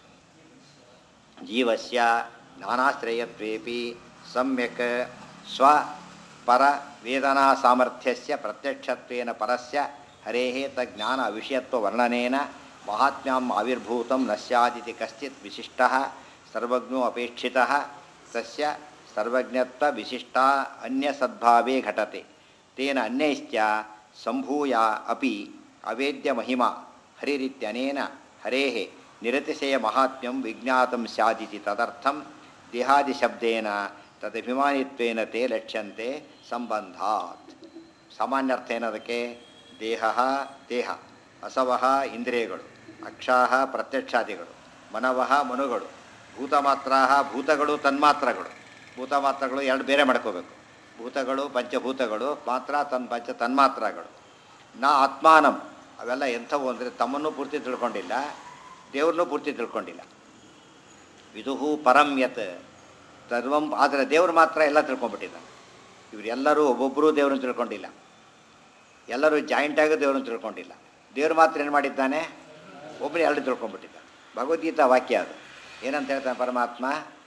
ಜೀವಸ್ಯ ಜ್ಞಾನಾಶ್ರಯತ್ವೇಪಿ ಸಮ್ಯಕ್ ಸ್ವ ಪರ ವೇದನಾ ಸಾಮರ್ಥ್ಯಸ್ಯ ಪ್ರತ್ಯಕ್ಷತ್ವೇನ ಪರಸ್ಯ ಹರೇಃ ತಜ್ಞಾನ ವಿಷಯತ್ವ ವರ್ಣನೇನ ಮಹಾತ್ಮ್ಯಾಂ ಆವಿರ್ಭೂತಂ ನ ಸ್ಯಾದಿತಿ ಕಶ್ಚಿತ್ ವಿಶಿಷ್ಟಃ ಸರ್ವಜ್ಞೋ ಅಪೇಕ್ಷಿತ ತಸ್ಯ ಸರ್ವಜ್ಞತ್ವ ವಿಶಿಷ್ಟ ಅನ್ಯ ಸದ್ಭಾವೇ ಘಟತೆ ತೇನ ಅನ್ಯೈಶ್ಚ ಸಂಭೂಯ ಅಪಿ ಅವೇದ್ಯ ಮಹಿಮಾ ಹರಿರಿತ್ಯನೇನ ಹರೇಃ ನಿರತಿಶಯ ಮಹಾತ್ಮ್ಯಂ ವಿಜ್ಞಾತಂ ಸ್ಯಾದಿತಿ ತದರ್ಥಂ ದೇಹಾದಿಶಬ್ದೇನ ತದಭಿಮಾನಿತ್ವೇನ ತೇ ಲಕ್ಷ್ಯಂತೆ ಸಂಬಂಧಾತ್ ಸಾಮಾನ್ಯ ಅರ್ಥ ಏನದಕ್ಕೆ ದೇಹ ದೇಹ ಅಸವಹ ಇಂದ್ರಿಯಗಳು ಅಕ್ಷಾಹ ಪ್ರತ್ಯಕ್ಷಾದಿಗಳು ಮನವಹ ಮನುಗಳು ಭೂತಮಾತ್ರ ಭೂತಗಳು ತನ್ಮಾತ್ರಗಳು ಭೂತಮಾತ್ರಗಳು ಎರಡು ಬೇರೆ ಮಾಡ್ಕೋಬೇಕು ಭೂತಗಳು ಪಂಚಭೂತಗಳು ಮಾತ್ರ ತನ್ ಪಂಚ ತನ್ಮಾತ್ರಗಳು ನಾ ಆತ್ಮಾನಂ ಅವೆಲ್ಲ ಎಂಥವು ಅಂದರೆ ತಮ್ಮನ್ನು ಪೂರ್ತಿ ತಿಳ್ಕೊಂಡಿಲ್ಲ ದೇವ್ರನ್ನೂ ಪೂರ್ತಿ ತಿಳ್ಕೊಂಡಿಲ್ಲ ವಿದುಹು ಪರಂ ಯತ್ ಸರ್ವಂ ಆದರೆ ದೇವ್ರು ಮಾತ್ರ ಎಲ್ಲ ತಿಳ್ಕೊಂಡ್ಬಿಟ್ಟಿದ್ದಾನೆ ಇವರೆಲ್ಲರೂ ಒಬ್ಬೊಬ್ಬರೂ ದೇವ್ರನ್ನ ತಿಳ್ಕೊಂಡಿಲ್ಲ ಎಲ್ಲರೂ ಜಾಯಿಂಟಾಗಿ ದೇವ್ರನ್ನ ತಿಳ್ಕೊಂಡಿಲ್ಲ ದೇವ್ರು ಮಾತ್ರ ಏನು ಮಾಡಿದ್ದಾನೆ ಒಬ್ಬರು ಎರಡು ತಿಳ್ಕೊಂಡ್ಬಿಟ್ಟಿದ್ದಾನೆ ಭಗವದ್ಗೀತಾ ವಾಕ್ಯ ಅದು ಏನಂತ ಹೇಳ್ತಾನೆ ಪರಮಾತ್ಮ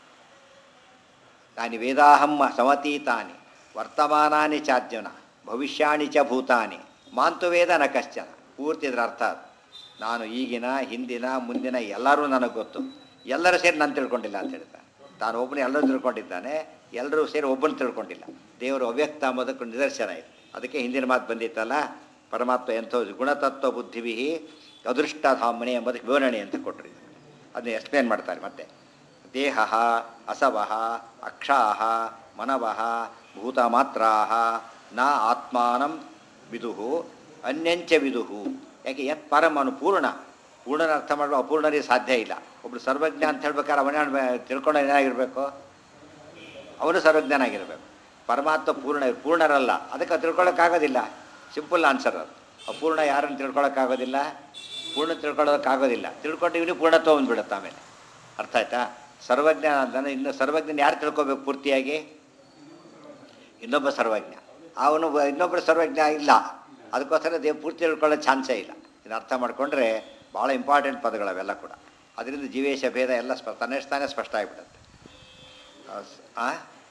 ತಾನಿ ವೇದಾಹಂ ಸಮತೀತಾನಿ ವರ್ತಮಾನಾನಿ ಚಾರ್ಜುನ ಭವಿಷ್ಯಾಣಿ ಚ ಭೂತಾನಿ ಮಾಂತು ವೇದ ನ ಕಶ್ಚನ ಪೂರ್ತಿ ಇದರ ಅರ್ಥ ಅದು ನಾನು ಈಗಿನ ಹಿಂದಿನ ಮುಂದಿನ ಎಲ್ಲರೂ ನನಗೆ ಗೊತ್ತು ಎಲ್ಲರೂ ಸೇರಿ ನಾನು ತಿಳ್ಕೊಂಡಿಲ್ಲ ಅಂತ ಹೇಳ್ತಾನೆ ತಾನು ಒಬ್ಬನೇ ಎಲ್ಲರೂ ತಿಳ್ಕೊಂಡಿದ್ದಾನೆ ಎಲ್ಲರೂ ಸೇರಿ ಒಬ್ಬನು ತಿಳ್ಕೊಂಡಿಲ್ಲ ದೇವರು ಅವ್ಯಕ್ತ ಅಂಬೋದಕ್ಕೆ ನಿದರ್ಶನ ಇದೆ ಅದಕ್ಕೆ ಹಿಂದಿನ ಮಾತು ಬಂದಿತ್ತಲ್ಲ ಪರಮಾತ್ಮ ಎಂಥ ಗುಣತತ್ವ ಬುದ್ಧಿವಿ ಅದೃಷ್ಟಧಾಮನೆ ಎಂಬುದಕ್ಕೆ ವಿವರಣೆ ಅಂತ ಕೊಟ್ಟರು ಅದನ್ನ ಎಕ್ಸ್ಪ್ಲೇನ್ ಮಾಡ್ತಾರೆ ಮತ್ತೆ ದೇಹ ಅಸವಃ ಅಕ್ಷಾಹ ಮನವಃ ಭೂತಮಾತ್ರಾ ನ ಆತ್ಮಾನಂ ವಿದುಹು ಅನ್ಯಂಚ ವಿದುಹು ಯಾಕೆ ಯತ್ ಪರಮನು ಪೂರ್ಣ ಪೂರ್ಣನ ಅರ್ಥ ಮಾಡಲು ಅಪೂರ್ಣರಿಗೆ ಸಾಧ್ಯ ಇಲ್ಲ ಒಬ್ಬರು ಸರ್ವಜ್ಞ ಅಂತ ಹೇಳ್ಬೇಕಾದ್ರೆ ಅವನೇ ತಿಳ್ಕೊಂಡು ಏನಾಗಿರಬೇಕು ಅವನು ಸರ್ವಜ್ಞನಾಗಿರಬೇಕು ಪರಮಾತ್ಮ ಪೂರ್ಣ ಪೂರ್ಣರಲ್ಲ ಅದಕ್ಕೆ ತಿಳ್ಕೊಳ್ಳೋಕ್ಕಾಗೋದಿಲ್ಲ ಸಿಂಪಲ್ ಆನ್ಸರ್ ಅದು ಅಪೂರ್ಣ ಯಾರನ್ನು ತಿಳ್ಕೊಳ್ಳೋಕ್ಕಾಗೋದಿಲ್ಲ ಪೂರ್ಣ ತಿಳ್ಕೊಳ್ಳೋಕ್ಕಾಗೋದಿಲ್ಲ ತಿಳ್ಕೊಂಡು ಇವನು ಪೂರ್ಣತ್ವ ಬಂದ್ಬಿಡುತ್ತೆ ಆಮೇಲೆ ಅರ್ಥ ಆಯ್ತಾ ಸರ್ವಜ್ಞ ಅಂದರೆ ಇನ್ನು ಸರ್ವಜ್ಞನ ಯಾರು ತಿಳ್ಕೊಬೇಕು ಪೂರ್ತಿಯಾಗಿ ಇನ್ನೊಬ್ಬ ಸರ್ವಜ್ಞ ಅವನು ಇನ್ನೊಬ್ಬರು ಸರ್ವಜ್ಞ ಇಲ್ಲ ಅದಕ್ಕೋಸ್ಕರ ದೇವ್ ಪೂರ್ತಿ ತಿಳ್ಕೊಳ್ಳೋ ಚಾನ್ಸೇ ಇಲ್ಲ ಇದು ಅರ್ಥ ಮಾಡಿಕೊಂಡ್ರೆ ಭಾಳ ಇಂಪಾರ್ಟೆಂಟ್ ಪದಗಳು ಅವೆಲ್ಲ ಕೂಡ ಅದರಿಂದ ಜೀವೇಶ ಭೇದ ಎಲ್ಲ ಸ್ಪ ತನ್ನಷ್ಟಾನೇ ಸ್ಪಷ್ಟ ಆಗಿಬಿಡುತ್ತೆ ಆ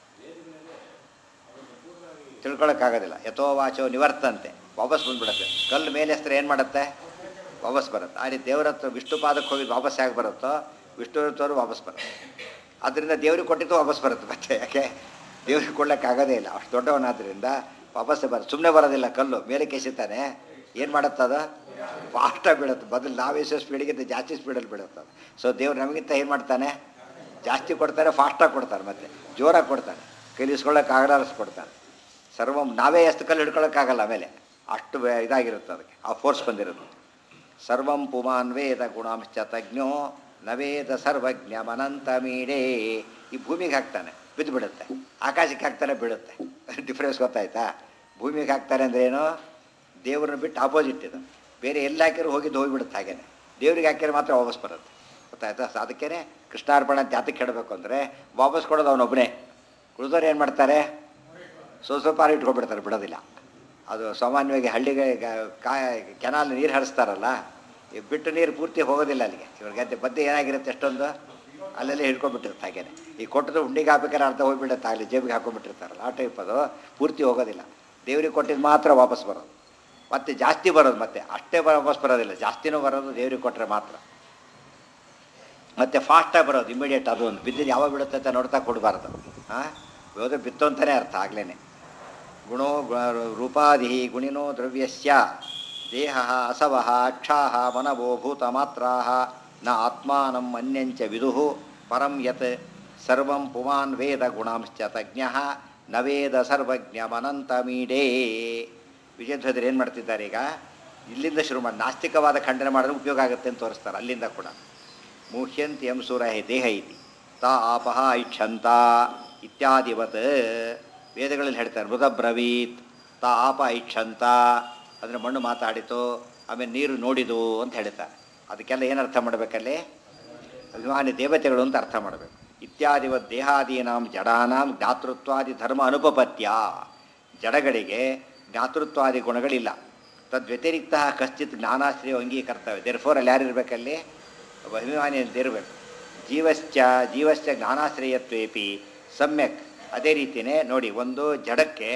ತಿಳ್ಕೊಳಕ್ಕಾಗೋದಿಲ್ಲ ಯಥೋ ವಾಚೋ ನಿವರ್ತಂತೆ ವಾಪಸ್ ಬಂದ್ಬಿಡುತ್ತೆ ಕಲ್ಲು ಮೇಲೆ ಹೆಸ್ರು ಏನು ಮಾಡುತ್ತೆ ವಾಪಸ್ ಬರುತ್ತೆ ಆ ರೀತಿ ದೇವ್ರ ಹತ್ರ ವಿಷ್ಣು ಪಾದಕ್ಕೆ ಹೋಗಿ ವಾಪಸ್ ಹೇಗೆ ಬರುತ್ತೋ ವಿಷ್ಣು ಹತ್ರವ್ರು ವಾಪಸ್ ಬರುತ್ತೆ ಅದರಿಂದ ದೇವ್ರಿಗೆ ಕೊಟ್ಟಿದ್ದು ವಾಪಸ್ ಬರುತ್ತೆ ಮತ್ತೆ ಯಾಕೆ ದೇವ್ರಿಗೆ ಕೊಡ್ಲಿಕ್ಕಾಗೋದೇ ಇಲ್ಲ ಅಷ್ಟು ದೊಡ್ಡವನಾದ್ರಿಂದ ವಾಪಸ್ ಬರುತ್ತೆ ಸುಮ್ಮನೆ ಬರೋದಿಲ್ಲ ಕಲ್ಲು ಮೇಲೆ ಕೆಸಿತಾನೆ ಏನು ಮಾಡುತ್ತೆ ಅದು ಫಾಸ್ಟಾಗಿ ಬೀಳುತ್ತೆ ಬದಲು ನಾವು ಎಷ್ಟೋ ಸ್ಪೀಡಿಗಿಂತ ಜಾಸ್ತಿ ಸ್ಪೀಡಲ್ಲಿ ಬೀಳುತ್ತೆ ಅದು ಸೊ ದೇವ್ರು ನಮಗಿಂತ ಏನು ಮಾಡ್ತಾನೆ ಜಾಸ್ತಿ ಕೊಡ್ತಾರೆ ಫಾಸ್ಟಾಗಿ ಕೊಡ್ತಾರೆ ಮತ್ತೆ ಜೋರಾಗಿ ಕೊಡ್ತಾನೆ ಕೈಲಿಸ್ಕೊಳ್ಳೋಕೆ ಕೊಡ್ತಾನೆ ಸರ್ವಂ ನಾವೇ ಎಷ್ಟು ಕಲ್ಲು ಹಿಡ್ಕೊಳ್ಳೋಕ್ಕಾಗಲ್ಲ ಆಮೇಲೆ ಅಷ್ಟು ವೇ- ಇದಾಗಿರುತ್ತೆ ಅದಕ್ಕೆ ಆ ಫೋರ್ಸ್ ಬಂದಿರುತ್ತೆ ಸರ್ವಂ ಪುಮಾನ್ ವೇದ ಗುಣಾಂಶ ತಜ್ಞೋ ನವೇದ ಸರ್ವಜ್ಞ ಮನಂತ ಮೀಡೇ ಈ ಭೂಮಿಗೆ ಹಾಕ್ತಾನೆ ಬಿದ್ದು ಬಿಡುತ್ತೆ ಆಕಾಶಕ್ಕೆ ಹಾಕ್ತಾನೆ ಬೀಳುತ್ತೆ ಡಿಫ್ರೆನ್ಸ್ ಗೊತ್ತಾಯ್ತಾ ಭೂಮಿಗೆ ಹಾಕ್ತಾರೆ ಅಂದ್ರೆ ಏನು ದೇವ್ರನ್ನ ಬಿಟ್ಟು ಆಪೋಸಿಟ್ ಇದು ಬೇರೆ ಎಲ್ಲಿ ಹಾಕಿರೋ ಹೋಗಿದ್ದು ಹೋಗಿಬಿಡುತ್ತೆ ಹಾಗೇನೆ ದೇವ್ರಿಗೆ ಹಾಕಿದ್ರೆ ಮಾತ್ರ ವಾಪಸ್ ಬರುತ್ತೆ ಗೊತ್ತಾಯ್ತಾ ಸೊ ಅದಕ್ಕೇ ಕೃಷ್ಣಾರ್ಪಣ ಅಂತ ಯಾತಕ್ಕೆ ಹೇಳಬೇಕು ಅಂದರೆ ವಾಪಸ್ ಕೊಡೋದು ಅವನೊಬ್ಬನೇ ಉಳಿದವ್ರು ಏನು ಮಾಡ್ತಾರೆ ಸ್ವಲ್ಪ ಸ್ವಲ್ಪ ಆರು ಇಟ್ಕೊಂಡ್ಬಿಡ್ತಾರೆ ಬಿಡೋದಿಲ್ಲ ಅದು ಸಾಮಾನ್ಯವಾಗಿ ಹಳ್ಳಿಗೆ ಕಾ ಕೆನಾಲ್ ನೀರು ಹರಿಸ್ತಾರಲ್ಲ ಈ ಬಿಟ್ಟು ನೀರು ಪೂರ್ತಿ ಹೋಗೋದಿಲ್ಲ ಅಲ್ಲಿಗೆ ಇವ್ರ ಗದ್ದೆ ಬದ್ದೆ ಏನಾಗಿರುತ್ತೆ ಎಷ್ಟೊಂದು ಅಲ್ಲಲ್ಲೇ ಹಿಡ್ಕೊಂಡ್ಬಿಟ್ಟಿರುತ್ತೆ ಹಾಗೇನೆ ಈ ಕೊಟ್ಟದ್ದು ಉಂಡಿಗೆ ಹಾಕ್ಬೇಕಾದ್ರೆ ಅರ್ಧ ಹೋಗ್ಬಿಡುತ್ತೆ ಅಲ್ಲಿ ಜೇಬಿಗೆ ಹಾಕೊಂಡ್ಬಿಟ್ಟಿರ್ತಾರಲ್ಲ ಆ ಟೈಪ್ ಅದು ಪೂರ್ತಿ ಹೋಗೋದಿಲ್ಲ ದೇವ್ರಿಗೆ ಕೊಟ್ಟಿದ್ದು ಮಾತ್ರ ವಾಪಸ್ ಬರೋದು ಮತ್ತೆ ಜಾಸ್ತಿ ಬರೋದು ಮತ್ತೆ ಅಷ್ಟೇ ಬ- ವಾಪಸ್ ಬರೋದಿಲ್ಲ ಜಾಸ್ತಿನೂ ಬರೋದು ದೇವ್ರಿಗೆ ಕೊಟ್ಟರೆ ಮಾತ್ರ ಮತ್ತೆ ಫಾಸ್ಟಾಗಿ ಬರೋದು ಇಮಿಡಿಯೇಟ್ ಅದು ಒಂದು ಬಿದ್ದಿದ್ದು ಯಾವಾಗ ಬಿಡುತ್ತೆ ಅಂತ ನೋಡ್ತಾ ಕೊಡಬಾರ್ದು ಹಾಂ ಹೋದ್ರೆ ಬಿತ್ತು ಅಂತಲೇ ಅರ್ಥ ಆಗ್ಲೇ ಗುಣೋ ಗ- ರೂಪಾದಿ ಗುಣಿನೋ ದ್ರವ್ಯಸ್ಯ ದೇಹ ಅಸವಃ ಅಕ್ಷಾಹ ಮನವೋ ಭೂತಮಾತ್ರಾ ನ ಆತ್ಮಾನಂ ಅನ್ಯಂಚ ವಿದುಹು ಪರಂ ಯತ್ ಸರ್ವಂ ಪುಮಾನ್ ವೇದ ಗುಣಾಂಶ್ಚ ತಜ್ಞ ನ ವೇದ ಸರ್ವಜ್ಞ ಮನಂತ ಮೀಡೇ ವಿಜಯಧ್ವಜರು ಏನು ಮಾಡ್ತಿದ್ದಾರೆ ಈಗ ಇಲ್ಲಿಂದ ಶುರು ಮಾಡಿ ನಾಸ್ತಿಕವಾದ ಖಂಡನೆ ಮಾಡಿದ್ರೆ ಉಪಯೋಗ ಆಗುತ್ತೆ ಅಂತ ತೋರಿಸ್ತಾರೆ ಅಲ್ಲಿಂದ ಕೂಡ ಮುಹ್ಯಂತಿ ಎಂ ಸೂರ ದೇಹ ಇತಿ ತಾ ಆಪಹ ಐಕ್ಷಂತ ಇತ್ಯಾದಿವತ್ ವೇದಗಳಲ್ಲಿ ಹೇಳ್ತಾರೆ ಮೃತ ಬ್ರವೀತ್ ತಾ ಆಪ ಐಕ್ಷಂತ ಅಂದರೆ ಮಣ್ಣು ಮಾತಾಡಿತು ಆಮೇಲೆ ನೀರು ನೋಡಿದು ಅಂತ ಹೇಳ್ತಾರೆ ಅದಕ್ಕೆಲ್ಲ ಏನು ಅರ್ಥ ಮಾಡಬೇಕಲ್ಲಿ ಅಭಿಮಾನಿ ದೇವತೆಗಳು ಅಂತ ಅರ್ಥ ಮಾಡಬೇಕು ಇತ್ಯಾದಿವತ್ ದೇಹಾದೀನಾಂ ಜಡಾನಾಂ ಜ್ಞಾತೃತ್ವಾದಿ ಧರ್ಮ ಅನುಪಪತ್ಯ ಜಡಗಳಿಗೆ ಜ್ಞಾತೃತ್ವಾದಿ ಗುಣಗಳಿಲ್ಲ ತದ್ವ್ಯತಿರಿಕ್ತ ಕಶ್ಚಿತ್ ಜ್ಞಾನಾಶ್ರಯ ಅಂಗೀಕರ್ತವ್ಯ ದೇರ್ ಫೋರ್ ಅಲ್ಲಿ ಯಾರಿರ್ಬೇಕಲ್ಲಿ ಒಬ್ಬ ಅಭಿಮಾನಿ ಅಂತ ಇರಬೇಕು ಜೀವಶ್ಚ ಜೀವಶ್ಚ ಜ್ಞಾನಾಶ್ರಯತ್ವೇಪಿ ಸಮ್ಯಕ್ ಅದೇ ರೀತಿಯೇ ನೋಡಿ ಒಂದು ಜಡಕ್ಕೆ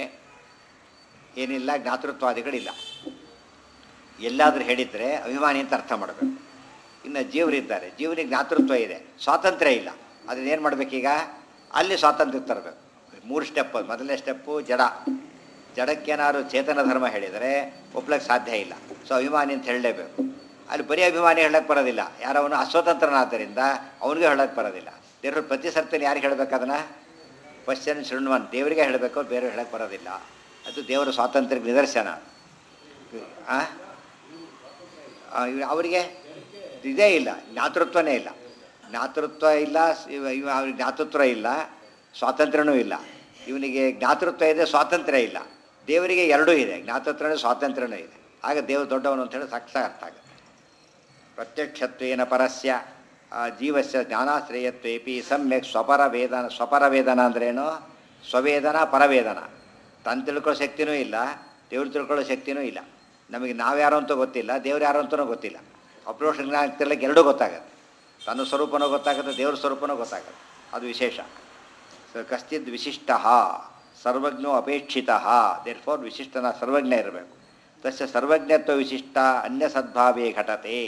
ಏನಿಲ್ಲ ಜ್ಞಾತೃತ್ವಾದಿಗಳಿಲ್ಲ ಎಲ್ಲಾದರೂ ಹೇಳಿದರೆ ಅಭಿಮಾನಿ ಅಂತ ಅರ್ಥ ಮಾಡಬೇಕು ಇನ್ನು ಜೀವರಿದ್ದಾರೆ ಜೀವನಿಗೆ ಜ್ಞಾತೃತ್ವ ಇದೆ ಸ್ವಾತಂತ್ರ್ಯ ಇಲ್ಲ ಅದನ್ನ ಏನು ಮಾಡಬೇಕೀಗ ಅಲ್ಲಿ ಸ್ವಾತಂತ್ರ್ಯ ತರಬೇಕು ಮೂರು ಸ್ಟೆಪ್ ಮೊದಲನೇ ಸ್ಟೆಪ್ಪು ಜಡ ಜಡಕ್ಕೇನಾದ್ರು ಚೇತನ ಧರ್ಮ ಹೇಳಿದರೆ ಒಪ್ಲಕ್ಕೆ ಸಾಧ್ಯ ಇಲ್ಲ ಸೊ ಅಭಿಮಾನಿ ಅಂತ ಹೇಳಲೇಬೇಕು ಅಲ್ಲಿ ಬರೀ ಅಭಿಮಾನಿ ಹೇಳಕ್ಕೆ ಬರೋದಿಲ್ಲ ಯಾರವನು ಅಸ್ವತಂತ್ರನಾದ್ದರಿಂದ ಅವನಿಗೆ ಹೇಳಕ್ಕೆ ಬರೋದಿಲ್ಲ ದೇವ್ರ ಪ್ರತಿ ಸರ್ತಿಯಲ್ಲಿ ಯಾರಿಗೆ ಹೇಳಬೇಕು ಅದನ್ನು ಕ್ವಶನ್ ಶೃಣ್ವನ್ ದೇವರಿಗೆ ಹೇಳಬೇಕು ಬೇರೆ ಹೇಳಕ್ಕೆ ಬರೋದಿಲ್ಲ ಅದು ದೇವರ ಸ್ವಾತಂತ್ರ್ಯಕ್ಕೆ ನಿದರ್ಶನ ಆ? ಆ, ಇವ್- ಅವರಿಗೆ ಇದೇ ಇಲ್ಲ ಜ್ಞಾತೃತ್ವನೇ ಇಲ್ಲ ಜ್ಞಾತೃತ್ವ ಇಲ್ಲ ಇವ- ಇವ ಅವ್ರಿಗೆ ಜ್ಞಾತೃತ್ವ ಇಲ್ಲ ಸ್ವಾತಂತ್ರ್ಯನೂ ಇಲ್ಲ ಇವನಿಗೆ ಜ್ಞಾತೃತ್ವ ಇದೆ ಸ್ವಾತಂತ್ರ್ಯ ಇಲ್ಲ ದೇವರಿಗೆ ಎರಡೂ ಇದೆ ಜ್ಞಾತೃತ್ವನೂ ಸ್ವಾತಂತ್ರ್ಯನೂ ಇದೆ ಆಗ ದೇವರು ದೊಡ್ಡವನು ಅಂತೇಳಿ ಸಾಕ್ಷ ಅರ್ಥ ಆಗುತ್ತೆ ಪ್ರತ್ಯಕ್ಷತ್ವೇನ ಪರಸ್ಯ ಆ ಜೀವಸ್ಯ ಜ್ಞಾನಾಶ್ರಯತ್ವೇಪಿ ಸಮ್ಯಕ್ ಸ್ವಪರ ವೇದನ ಸ್ವಪರ ವೇದನ ಅಂದ್ರೇನು ಸ್ವವೇದನ ಪರವೇದನ ತನ್ನ ತಿಳ್ಕೊಳ್ಳೋ ಶಕ್ತಿನೂ ಇಲ್ಲ ದೇವ್ರು ತಿಳ್ಕೊಳ್ಳೋ ಶಕ್ತಿನೂ ಇಲ್ಲ ನಮಗೆ ನಾವ್ಯಾರು ಅಂತ ಗೊತ್ತಿಲ್ಲ ದೇವ್ರು ಯಾರು ಅಂತಲೂ ಗೊತ್ತಿಲ್ಲ ಅಪ್ರೋಷ ಜ್ಞಾನ ತಿರ್ಲಕ್ಕೆ ಎರಡೂ ಗೊತ್ತಾಗುತ್ತೆ ತನ್ನ ಸ್ವರೂಪನೂ ಗೊತ್ತಾಗುತ್ತೆ ದೇವ್ರ ಸ್ವರೂಪನೂ ಗೊತ್ತಾಗುತ್ತೆ ಅದು ವಿಶೇಷ ಸ ಕಶ್ಚಿದ್ ವಿಶಿಷ್ಟ ಸರ್ವಜ್ಞೋ ಅಪೇಕ್ಷಿತ ದೇರ್ ಫೋರ್ ವಿಶಿಷ್ಟನ ಸರ್ವಜ್ಞ ಇರಬೇಕು ತಸ್ಯ ಸರ್ವಜ್ಞತ್ವ ವಿಶಿಷ್ಟ ಅನ್ಯ ಸದ್ಭಾವೇ ಘಟತೆ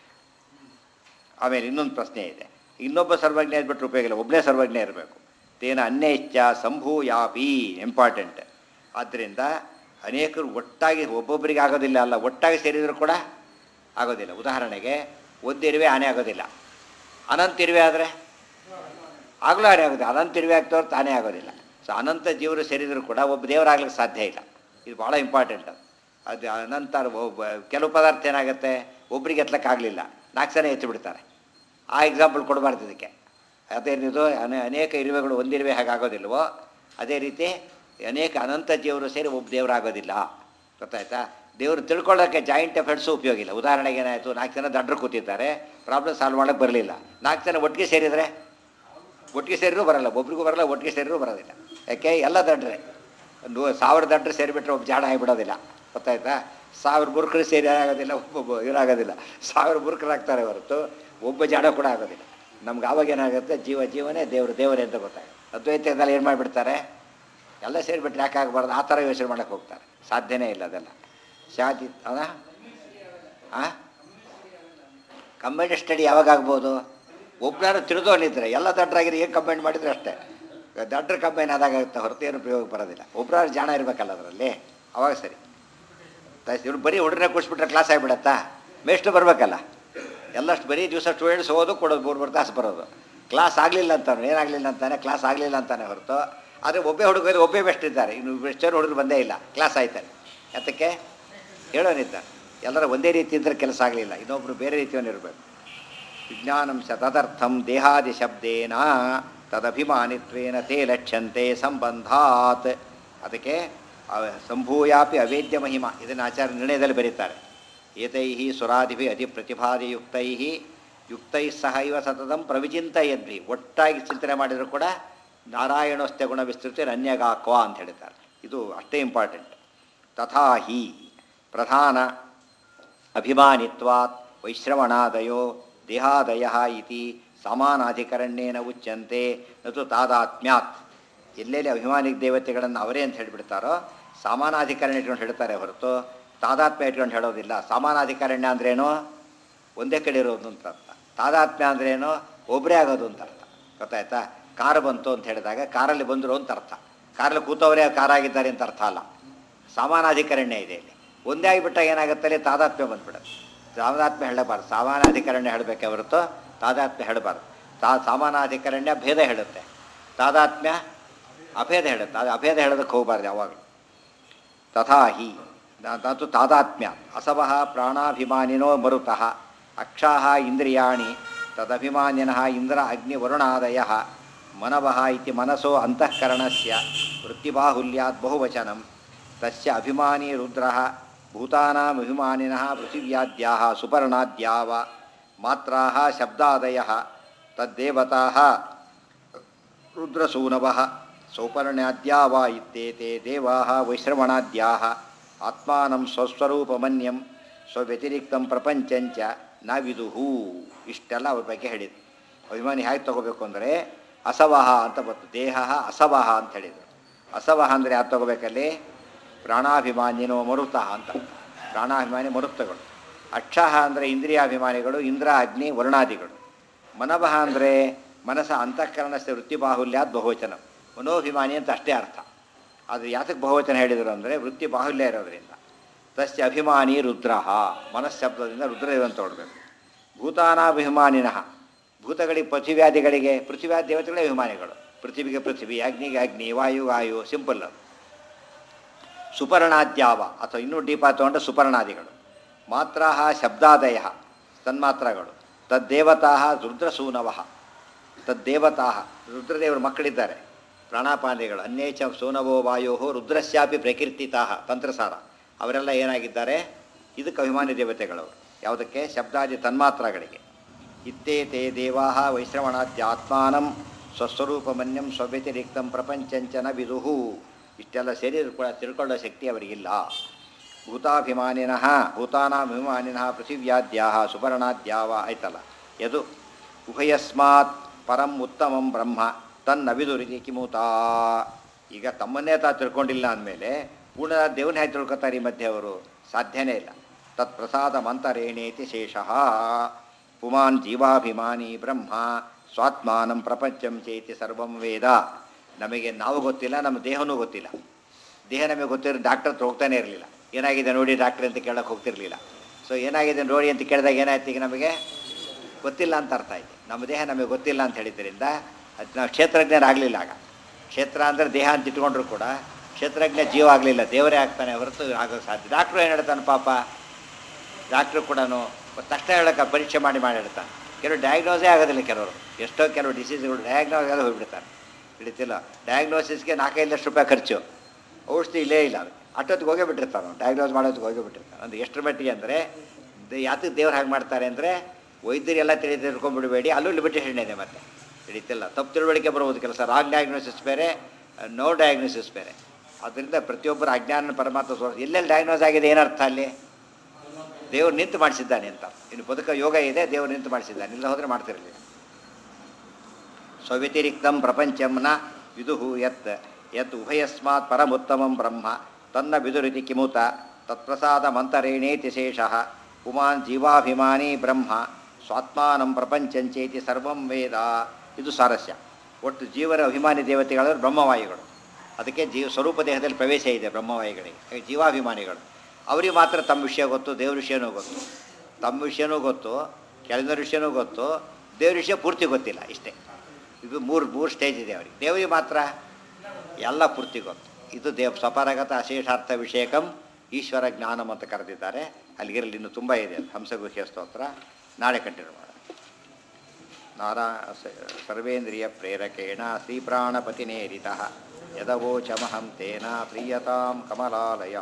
ಆಮೇಲೆ ಇನ್ನೊಂದು ಪ್ರಶ್ನೆ ಇದೆ ಇನ್ನೊಬ್ಬ ಸರ್ವಜ್ಞ ಇದ್ಬಿಟ್ರೆ ಉಪಯೋಗ ಇಲ್ಲ ಒಬ್ಬನೇ ಸರ್ವಜ್ಞ ಇರಬೇಕು ತೇನ ಅನ್ಯೈಶ್ಚ ಸಂಭೂಯಾಪಿ ಇಂಪಾರ್ಟೆಂಟ್ ಆದ್ದರಿಂದ ಅನೇಕರು ಒಟ್ಟಾಗಿ ಒಬ್ಬೊಬ್ಬರಿಗೆ ಆಗೋದಿಲ್ಲ ಅಲ್ಲ ಒಟ್ಟಾಗಿ ಸೇರಿದರೂ ಕೂಡ ಆಗೋದಿಲ್ಲ ಉದಾಹರಣೆಗೆ ಒಂದಿರುವೆ ಆನೆ ಆಗೋದಿಲ್ಲ ಅನಂತ ಇರುವೆ ಆದರೆ ಆಗಲೂ ಆನೆ ಆಗೋದಿಲ್ಲ ಅನಂತ ಇರುವೆ ಆಗ್ತವ್ರು ತಾನೇ ಆಗೋದಿಲ್ಲ ಸೊ ಅನಂತ ಜೀವರು ಸೇರಿದರೂ ಕೂಡ ಒಬ್ಬ ದೇವರಾಗ್ಲಿಕ್ಕೆ ಸಾಧ್ಯ ಇಲ್ಲ ಇದು ಭಾಳ ಇಂಪಾರ್ಟೆಂಟ್ ಅದು ಅದು ಅನಂತ ಒಬ್ಬ ಕೆಲವು ಪದಾರ್ಥ ಏನಾಗುತ್ತೆ ಒಬ್ರಿಗೆ ಎತ್ತಲಕ್ಕಾಗಲಿಲ್ಲ ನಾಲ್ಕು ಜನ ಎತ್ತಿ ಬಿಡ್ತಾರೆ ಆ ಎಕ್ಸಾಂಪಲ್ ಕೊಡಬಾರ್ದು ಇದಕ್ಕೆ ಅದೇನಿದು ಅನೇ ಅನೇಕ ಇರುವೆಗಳು ಒಂದಿರುವೆ ಹಾಗಾಗೋದಿಲ್ವೋ ಅದೇ ರೀತಿ ಅನೇಕ ಅನಂತ ಜೀವರು ಸೇರಿ ಒಬ್ಬ ದೇವರಾಗೋದಿಲ್ಲ ಗೊತ್ತಾಯ್ತಾ ದೇವರು ತಿಳ್ಕೊಳ್ಳೋಕ್ಕೆ ಜಾಯಿಂಟ್ ಎಫರ್ಟ್ಸು ಉಪಯೋಗ ಇಲ್ಲ ಉದಾಹರಣೆಗೆ ಏನಾಯಿತು ನಾಲ್ಕು ಜನ ದಡ್ರು ಕೂತಿದ್ದಾರೆ ಪ್ರಾಬ್ಲಮ್ ಸಾಲ್ವ್ ಮಾಡೋಕ್ಕೆ ಬರಲಿಲ್ಲ ನಾಲ್ಕು ಜನ ಒಟ್ಟಿಗೆ ಸೇರಿದರೆ ಒಟ್ಟಿಗೆ ಸೇರಿರೂ ಬರಲ್ಲ ಒಬ್ರಿಗೂ ಬರಲ್ಲ ಒಟ್ಟಿಗೆ ಸೇರಿರೂ ಬರೋದಿಲ್ಲ ಯಾಕೆ ಎಲ್ಲ ದಡ್ರೆ ಒಂದು ಸಾವಿರ ದಡ್ರೆ ಸೇರಿಬಿಟ್ರೆ ಒಬ್ಬ ಜಾಡ ಆಗಿಬಿಡೋದಿಲ್ಲ ಗೊತ್ತಾಯ್ತಾ ಸಾವಿರ ಬುರ್ಕರು ಸೇರಿ ಆಗೋದಿಲ್ಲ ಒಬ್ಬೊಬ್ಬ ಇರಾಗೋದಿಲ್ಲ ಸಾವಿರ ಬುರ್ಕರಾಗ್ತಾರೆ ಹೊರತು ಒಬ್ಬ ಜಾಡ ಕೂಡ ಆಗೋದಿಲ್ಲ ನಮ್ಗೆ ಆವಾಗ ಏನಾಗುತ್ತೆ ಜೀವ ಜೀವನೇ ದೇವರು ದೇವರೇ ಅಂತ ಗೊತ್ತಾಗುತ್ತೆ ಅದ್ವೈತದಲ್ಲಿ ಏನು ಮಾಡಿಬಿಡ್ತಾರೆ ಎಲ್ಲ ಸೇರಿಬಿಟ್ರೆ ಯಾಕೆ ಆಗಬಾರ್ದು ಆ ಥರ ಯೋಚನೆ ಮಾಡೋಕ್ಕೆ ಹೋಗ್ತಾರೆ ಸಾಧ್ಯನೇ ಇಲ್ಲ ಅದೆಲ್ಲ ಶಾತಿ ಅದ ಹಾಂ ಕಂಬೈಂಡ್ ಸ್ಟಡಿ ಯಾವಾಗ ಆಗ್ಬೋದು ಒಬ್ಬನಾರು ತಿಳಿದವನಿದ್ರೆ ಎಲ್ಲ ದಡ್ಡರಾಗಿರಿ ಏನು ಕಂಬೈಂಡ್ ಮಾಡಿದ್ರೆ ಅಷ್ಟೇ ದಡ್ಡ್ರ ಕಂಬೈನ್ ಆದಾಗುತ್ತೆ ಹೊರತು ಏನು ಉಪಯೋಗ ಬರೋದಿಲ್ಲ ಒಬ್ಬರಾರು ಜಾಣ ಇರಬೇಕಲ್ಲ ಅದರಲ್ಲಿ ಅವಾಗ ಸರಿ ಇವ್ರು ಬರೀ ಹುಡುಗರನ್ನ ಕೂಡಿಸ್ಬಿಟ್ರೆ ಕ್ಲಾಸ್ ಆಗಿಬಿಡತ್ತಾ ಮೇಷ್ಟು ಬರಬೇಕಲ್ಲ ಎಲ್ಲಷ್ಟು ಬರೀ ದಿವಸ ಸ್ಟೂಡೆಂಟ್ಸ್ ಓದು ಕೊಡೋದು ಮೂರು ಮೂರು ತಾಸು ಬರೋದು ಕ್ಲಾಸ್ ಆಗಲಿಲ್ಲ ಅಂತಾನೆ ಏನಾಗಲಿಲ್ಲ ಅಂತಾನೆ ಕ್ಲಾಸ್ ಆಗಲಿಲ್ಲ ಅಂತಾನೆ ಹೊರತು ಆದರೆ ಒಬ್ಬೇ ಹುಡುಗರು ಒಬ್ಬೇ ಬೆಸ್ಟ್ ಇದ್ದಾರೆ ಇನ್ನು ಬೆಸ್ಟರ್ ಹುಡುಗರು ಬಂದೇ ಇಲ್ಲ ಕ್ಲಾಸ್ ಆಯ್ತಾರೆ ಯಾತಕ್ಕೆ ಹೇಳೋನಿದ್ದಾರೆ ಎಲ್ಲರ ಒಂದೇ ರೀತಿ ಇದ್ದರೆ ಕೆಲಸ ಆಗಲಿಲ್ಲ ಇನ್ನೊಬ್ಬರು ಬೇರೆ ರೀತಿಯವನಿರಬೇಕು ವಿಜ್ಞಾನಂಶ ತದರ್ಥಂ ದೇಹಾದಿ ಶಬ್ದೇನ ತದಭಿಮಾನಿತ್ವೇನ ತೇ ಲಕ್ಷ್ಯಂತೆ ಸಂಬಂಧಾತ್ ಅದಕ್ಕೆ ಅವ- ಸಂಭೂಯಾಪಿ ಅವೇದ್ಯ ಮಹಿಮಾ ಇದನ್ನು ಆಚಾರ್ಯ ನಿರ್ಣಯದಲ್ಲಿ ಬರೀತಾರೆ ಏತೈ ಸುರಾದಿಭಿ ಅತಿ ಪ್ರತಿಭಾದಿಯುಕ್ತೈ ಯುಕ್ತೈ ಸಹ ಇವ ಸತತಂ ಪ್ರವಿಚಿಂತಯದ್ವಿ ಒಟ್ಟಾಗಿ ಚಿಂತನೆ ಮಾಡಿದರೂ ಕೂಡ ನಾರಾಯಣೋಸ್ತ್ಯ ಗುಣ ವಿಸ್ತೃತಿ ಅನ್ಯಗಾಕ್ವ ಅಂತ ಹೇಳ್ತಾರೆ ಇದು ಅಷ್ಟೇ ಇಂಪಾರ್ಟೆಂಟ್ ತಥಾ ಹಿ ಪ್ರಧಾನ ಅಭಿಮಾನಿತ್ವಾತ್ ವೈಶ್ರವಣಾದಯೋ ದೇಹಾದಯ ಇತಿ ಸಮಾನಾಧಿಕರಣ್ಯೇನ ಉಚ್ಯಂತೆ ನತು ತಾದಾತ್ಮ್ಯಾತ್ ಎಲ್ಲೆಲ್ಲಿ ಅಭಿಮಾನಿ ದೇವತೆಗಳನ್ನು ಅವರೇ ಅಂತ ಹೇಳಿಬಿಡ್ತಾರೋ ಸಮಾನಾಧಿಕರಣ್ಯ ಇಟ್ಕೊಂಡು ಹೇಳ್ತಾರೆ ಹೊರತು ತಾದಾತ್ಮ್ಯ ಇಟ್ಕೊಂಡು ಹೇಳೋದಿಲ್ಲ ಸಮಾನಾಧಿಕರಣ್ಯ ಅಂದ್ರೇನು ಒಂದೇ ಕಡೆ ಇರೋದು ಅಂತ ಅರ್ಥ ತಾದಾತ್ಮ್ಯ ಅಂದ್ರೇನು ಒಬ್ಬರೇ ಆಗೋದು ಅಂತ ಅರ್ಥ ಗೊತ್ತಾಯ್ತಾ ಕಾರ್ ಬಂತು ಅಂತ ಹೇಳಿದಾಗ ಕಾರಲ್ಲಿ ಬಂದರು ಅಂತ ಅರ್ಥ ಕಾರಲ್ಲಿ ಕೂತವರೇ ಕಾರ್ ಆಗಿದ್ದಾರೆ ಅಂತ ಅರ್ಥ ಅಲ್ಲ ಸಮಾನಾಧಿಕರಣ್ಯ ಇದೆ ಇಲ್ಲಿ ಒಂದೇ ಆಗಿಬಿಟ್ಟಾಗ ಏನಾಗುತ್ತೆ ಅಲ್ಲಿ ತಾದಾತ್ಮ್ಯ ಬಂದ್ಬಿಡುತ್ತೆ ಸಾಮಾನಾತ್ಮ್ಯ ಹೇಳಬಾರ್ದು ಸಮಾನಾಧಿಕರಣ್ಯ ಹೇಳಬೇಕೆ ಹೊರತು ತಾದಾತ್ಮ್ಯ ಹೇಳಬಾರ್ದು ತಾ ಸಮಾನಾಧಿಕರಣ್ಯ ಭೇದ ಹೇಳುತ್ತೆ ತಾದಾತ್ಮ್ಯ ಅಭೇದ ಹೇಳುತ್ತೆ ಅದು ಅಭೇದ ಹೇಳೋದಕ್ಕೆ ಹೋಗಬಾರ್ದು ಯಾವಾಗಲೂ ತಥಾ ಹಿ ನತು ತಾದಾತ್ಮ್ಯ ಅಸವಃ ಪ್ರಾಣಾಭಿಮಾನಿನೋ ಮರುತಃ ಅಕ್ಷಾಃ ಇಂದ್ರಿಯಾಣಿ ತದಭಿಮಾನಿನಃ ಇಂದ್ರ ಅಗ್ನಿವರುಣಾದಯ ಮನವಃ ಇತಿ ಮನಸೋ ಅಂತಃಕರಣಸ್ಯ ವೃತ್ತಿಬಾಹುಲ್ಯಾತ್ ಬಹುವಚನಂ ತಸ್ಯ ಅಭಿಮಾನಿ ರುದ್ರಃ ಭೂತಾನಾಮಭಿಮಾನಿನಃ ಪೃಥಿವ್ಯಾದ್ಯಾः ಸುಪರ್ಣಾದ್ಯಾವ ಮಾತ್ರಾः ಶಬ್ದಾದಯः ತದ್ದೇವತಾः ರುದ್ರಸೂನವಃ ಸೌಪರ್ಣ್ಯಾದ್ಯಾ ವಾ ಇತ್ಯೇತೆ ದೇವಾः ವೈಶ್ರವಣಾದ್ಯಾः ಆತ್ಮಾನಂ ಸ್ವಸ್ವರೂಪಮನ್ಯಂ ಸ್ವವ್ಯತಿರಿಕ್ತಂ ಪ್ರಪಂಚಂಚ ನ ವಿದುಹು ಇಷ್ಟೆಲ್ಲ ಅವ್ರ ಬಗ್ಗೆ ಹೇಳಿದ್ರು ಅಭಿಮಾನಿ ಹೇಗೆ ತಗೋಬೇಕು ಅಂದರೆ ಅಸವಹ ಅಂತ ಬಂತು ದೇಹ ಅಸವಹ ಅಂತ ಹೇಳಿದರು ಅಸವಹ ಅಂದರೆ ಯಾರು ತಗೋಬೇಕಲ್ಲಿ ಪ್ರಾಣಾಭಿಮಾನಿನೋ ಮರುತಃ ಅಂತ ಪ್ರಾಣಾಭಿಮಾನಿ ಮರುತ್ತಗಳು ಅಕ್ಷಃ ಅಂದರೆ ಇಂದ್ರಿಯಾಭಿಮಾನಿಗಳು ಇಂದ್ರ ಅಗ್ನಿ ವರುಣಾದಿಗಳು ಮನವಹ ಅಂದರೆ ಮನಸ್ಸ ಅಂತಃಕರಣಸ್ಥ ವೃತ್ತಿಬಾಹುಲ್ಯಾತ್ ಬಹುವಚನ ಮನೋಭಿಮಾನಿ ಅಂತ ಅಷ್ಟೇ ಅರ್ಥ ಅದು ಯಾತಕ್ಕೆ ಬಹುವಚನ ಹೇಳಿದರು ಅಂದರೆ ವೃತ್ತಿ ಬಾಹುಲ್ಯ ಇರೋದರಿಂದ ತಸ್ಯ ಅಭಿಮಾನಿ ರುದ್ರ ಮನಶ್ಶಬ್ದದಿಂದ ರುದ್ರದೇವನ್ ತಗೊಳ್ಬೇಕು ಭೂತಾನಾಭಿಮಾನಿನಃ ಭೂತಗಳಿಗೆ ಪೃಥ್ವ್ಯಾದಿಗಳಿಗೆ ಪೃಥ್ವ್ಯಾದಿ ದೇವತೆಗಳೇ ಅಭಿಮಾನಿಗಳು ಪೃಥ್ವಿಗೆ ಪೃಥ್ವಿ ಅಗ್ನಿಗೆ ಅಗ್ನಿ ವಾಯು ವಾಯು ಸಿಂಪಲ್ ಅದು ಸುಪರ್ಣಾದ್ಯಾವ ಅಥವಾ ಇನ್ನೂ ಡೀಪ ತಗೊಂಡ್ರೆ ಸುಪರ್ಣಾದಿಗಳು ಮಾತ್ರ ಶಬ್ದಾದಯ ತನ್ಮಾತ್ರಗಳು ತದ್ದೇವತಾ ರುದ್ರಸೂನವ ತದ್ದೇವತಾ ರುದ್ರದೇವರ ಮಕ್ಕಳಿದ್ದಾರೆ ಪ್ರಾಣಾಪಾನಿಗಳು ಅನ್ಯೇಚ ಸೂನವೋ ವಾಯೋ ರುದ್ರಸ್ಯಾಪಿ ಪ್ರಕೀರ್ತಿತಾ ತಂತ್ರಸಾರ ಅವರೆಲ್ಲ ಏನಾಗಿದ್ದಾರೆ ಇದಕ್ಕೆ ಅಭಿಮಾನಿ ದೇವತೆಗಳವರು ಯಾವುದಕ್ಕೆ ಶಬ್ದಾದಿ ತನ್ಮಾತ್ರಗಳಿಗೆ ಇತ್ತೇ ತೇ ದೇವಾ ವೈಶ್ರವಣಾದ್ಯಾತ್ಮಾನಂ ಸ್ವಸ್ವರೂಪಮನ್ಯಂ ಸ್ವವ್ಯತಿರಿಕ್ತಂ ಪ್ರಪಂಚಂಚನ ವಿದುಹು ಇಷ್ಟೆಲ್ಲ ಸೇರಿ ಕೂಡ ತಿಳ್ಕೊಳ್ಳೋ ಶಕ್ತಿ ಅವರಿಗಿಲ್ಲ ಭೂತಾಭಿಮಾನಿನಃ ಭೂತಾನಾಭಿಮಾನಿನಃ ಪೃಥಿವ್ಯಾದ್ಯಾ ಸುಪರ್ಣಾದ್ಯಾವ ಆಯ್ತಲ್ಲ ಯದು ಉಭಯಸ್ಮಾತ್ ಪರಂ ಉತ್ತಮಂ ಬ್ರಹ್ಮ ತನ್ನವಿದುರಿತಿ ಕಿಮೂತಾ ಈಗ ತಮ್ಮನ್ನೇ ತಾ ತಿಳ್ಕೊಂಡಿಲ್ಲ ಅಂದಮೇಲೆ ಪೂರ್ಣ ದೇವನ ಹೇಗೆ ತಿಳ್ಕೊತಾರೆ ಈ ಮಧ್ಯೆ ಅವರು ಸಾಧ್ಯನೇ ಇಲ್ಲ ತತ್ ಪ್ರಸಾದ ಮಂತರೇಣೇತಿ ಶೇಷಃ ಪುಮಾನ್ ಜೀವಾಭಿಮಾನಿ ಬ್ರಹ್ಮ ಸ್ವಾತ್ಮಾನಂ ಪ್ರಪಂಚಂ ಚೇತಿ ಸರ್ವಂ ವೇದ ನಮಗೆ ನಾವು ಗೊತ್ತಿಲ್ಲ ನಮ್ಮ ದೇಹನೂ ಗೊತ್ತಿಲ್ಲ ದೇಹ ನಮಗೆ ಗೊತ್ತಿರೋ ಡಾಕ್ಟರ್ ಹತ್ರ ಹೋಗ್ತಾನೆ ಇರಲಿಲ್ಲ ಏನಾಗಿದೆ ನೋಡಿ ಡಾಕ್ಟ್ರ್ ಅಂತ ಕೇಳೋಕೆ ಹೋಗ್ತಿರ್ಲಿಲ್ಲ ಸೊ ಏನಾಗಿದೆ ನೋಡಿ ಅಂತ ಕೇಳಿದಾಗ ಏನಾಯ್ತು ಈಗ ನಮಗೆ ಗೊತ್ತಿಲ್ಲ ಅಂತ ಅರ್ಥ ಆಯ್ತು ನಮ್ಮ ದೇಹ ನಮಗೆ ಗೊತ್ತಿಲ್ಲ ಅಂತ ಹೇಳಿದ್ರಿಂದ ಅದು ನಾವು ಕ್ಷೇತ್ರಜ್ಞರಾಗಲಿಲ್ಲ ಆಗ ಕ್ಷೇತ್ರ ಅಂದರೆ ದೇಹ ಅಂತ ಇಟ್ಕೊಂಡ್ರು ಕೂಡ ಕ್ಷೇತ್ರಜ್ಞ ಜೀವ ಆಗಲಿಲ್ಲ ದೇವರೇ ಆಗ್ತಾನೆ ಹೊರತು ಆಗೋಕ್ಕೆ ಸಾಧ್ಯ ಡಾಕ್ಟ್ರು ಏನು ಹೇಳ್ತಾನೆ ಪಾಪ ಡಾಕ್ಟ್ರು ಕೂಡ ತಕ್ಷಣ ಹೇಳೋಕೆ ಪರೀಕ್ಷೆ ಮಾಡಿ ಮಾಡಿ ಹೇಳ್ತಾನೆ ಕೆಲವು ಡಯಾಗ್ನೋಸೇ ಆಗೋದಿಲ್ಲ ಕೆಲವರು ಎಷ್ಟೋ ಕೆಲವು ಡಿಸೀಸ್ಗಳು ಡಯಾಗ್ನೋಸ್ ಆಗೋದು ಹೋಗ್ಬಿಡ್ತಾರೆ ಹಿಡಿತಿಲ್ಲ ಡಯಾಗ್ನೋಸಿಸ್ಗೆ ನಾಲ್ಕೈದು ಲಕ್ಷ ರೂಪಾಯಿ ಖರ್ಚು ಔಷಧಿ ಇಲ್ಲೇ ಇಲ್ಲ ಅದು ಅಷ್ಟೊತ್ತಿಗೆ ಹೋಗೇ ಬಿಟ್ಟಿರ್ತಾನೆ ಡಯಾಗ್ನೋಸ್ ಮಾಡೋದಕ್ಕೆ ಹೋಗೇ ಬಿಟ್ಟಿರ್ತಾನೆ ಅಂದ್ರೆ ಎಷ್ಟರ ಮಟ್ಟಿಗೆ ಅಂದರೆ ಯಾತಕ್ಕೆ ದೇವ್ರು ಹಾಗೆ ಮಾಡ್ತಾರೆ ಅಂದರೆ ವೈದ್ಯರೆಲ್ಲ ತಿಳಿ ತಿಳ್ಕೊಂಡ್ಬಿಡಬೇಡಿ ಅಲ್ಲೂ ಲಿಮಿಟೇಷನ್ ಇದೆ ಮತ್ತೆ ಹಿಡಿತಿಲ್ಲ ತಪ್ಪು ತಿಳುವಳಿಕೆ ಬರ್ಬೋದು ಕೆಲಸ ರಾಂಗ್ ಡಯಾಗ್ನೋಸಿಸ್ ಬೇರೆ ನೋ ಡಯಾಗ್ನೋಸಿಸ್ ಬೇರೆ ಅದರಿಂದ ಪ್ರತಿಯೊಬ್ಬರ ಅಜ್ಞಾನ ಪರಮಾತ್ಮ ಸೋರ್ಸ್ ಎಲ್ಲೆಲ್ಲಿ ಡಯಾಗ್ನೋಸ್ ಆಗಿದೆ ಏನರ್ಥ ಅಲ್ಲಿ ದೇವ್ರು ನಿಂತು ಮಾಡಿಸಿದ್ದಾನೆ ಅಂತ ಇನ್ನು ಬದುಕ ಯೋಗ ಇದೆ ದೇವ್ರು ನಿಂತು ಮಾಡಿಸಿದ್ದಾನೆ ಇಲ್ಲ ಹೋದರೆ ಮಾಡ್ತಿರಲಿಲ್ಲ ಸ್ವವ್ಯತಿರಿಕ್ತಂ ಪ್ರಪಂಚಂನ ವಿದುಹು ಯತ್ ಯತ್ ಉಭಯಸ್ಮಾತ್ ಪರಮುತ್ತಮಂ ಬ್ರಹ್ಮ ತನ್ನ ವಿದುರಿತಿ ಕಿಮುತ ತತ್ಪ್ರಸಾದ ಮಂತರೇಣೇತಿ ಶೇಷಃ ಪುಮಾನ್ ಜೀವಾಭಿಮಾನಿ ಬ್ರಹ್ಮ ಸ್ವಾತ್ಮಾನಂ ಪ್ರಪಂಚಂಚೇತಿ ಸರ್ವಂ ವೇದ ಇದು ಸಾರಸ್ಯ ಒಟ್ಟು ಜೀವನ ಅಭಿಮಾನಿ ದೇವತೆಗಳು ಬ್ರಹ್ಮವಾಯುಗಳು ಅದಕ್ಕೆ ಜೀವ ಸ್ವರೂಪ ದೇಹದಲ್ಲಿ ಪ್ರವೇಶ ಇದೆ ಬ್ರಹ್ಮವಾಯುಗಳಿಗೆ ಹಾಗೆ ಜೀವಾಭಿಮಾನಿಗಳು ಅವರಿಗೆ ಮಾತ್ರ ತಮ್ಮ ವಿಷಯ ಗೊತ್ತು ದೇವ್ರ ವಿಷಯನೂ ಗೊತ್ತು ತಮ್ಮ ವಿಷಯನೂ ಗೊತ್ತು ಕೆಳಗಿನ ವಿಷಯನೂ ಗೊತ್ತು ದೇವ್ರ ವಿಷಯ ಪೂರ್ತಿ ಗೊತ್ತಿಲ್ಲ ಇಷ್ಟೇ ಇದು ಮೂರು ಮೂರು ಸ್ಟೇಜ್ ಇದೆ ಅವರಿಗೆ ದೇವರಿಗೆ ಮಾತ್ರ ಎಲ್ಲ ಪೂರ್ತಿ ಗೊತ್ತು ಇದು ದೇವ್ ಸ್ವಪರಗತ ಅಶೇಷಾರ್ಥ ವಿಷಯಕಂ ಈಶ್ವರ ಜ್ಞಾನಂ ಅಂತ ಕರೆದಿದ್ದಾರೆ ಅಲ್ಲಿಗಿರಲಿ ಇನ್ನೂ ತುಂಬ ಇದೆ ಹಂಸಗುಹ್ಯ ಸ್ತೋತ್ರ ನಾಳೆ ಕಂಟಿನ್ಯೂ ಮಾಡೋಣ ನಾರಾ ಸ- ಸರ್ವೇಂದ್ರಿಯ ಪ್ರೇರಕೇಣ ಶ್ರೀಪ್ರಾಣಪತಿನೇರಿತ ಯದವೋಚಮಹಂ ತೇನ ಪ್ರೀಯತಾಂ ಕಮಲಾಲಯ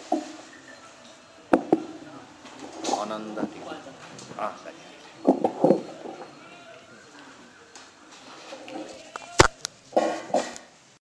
ಆನಂದ ಹಾಂ ಸರಿ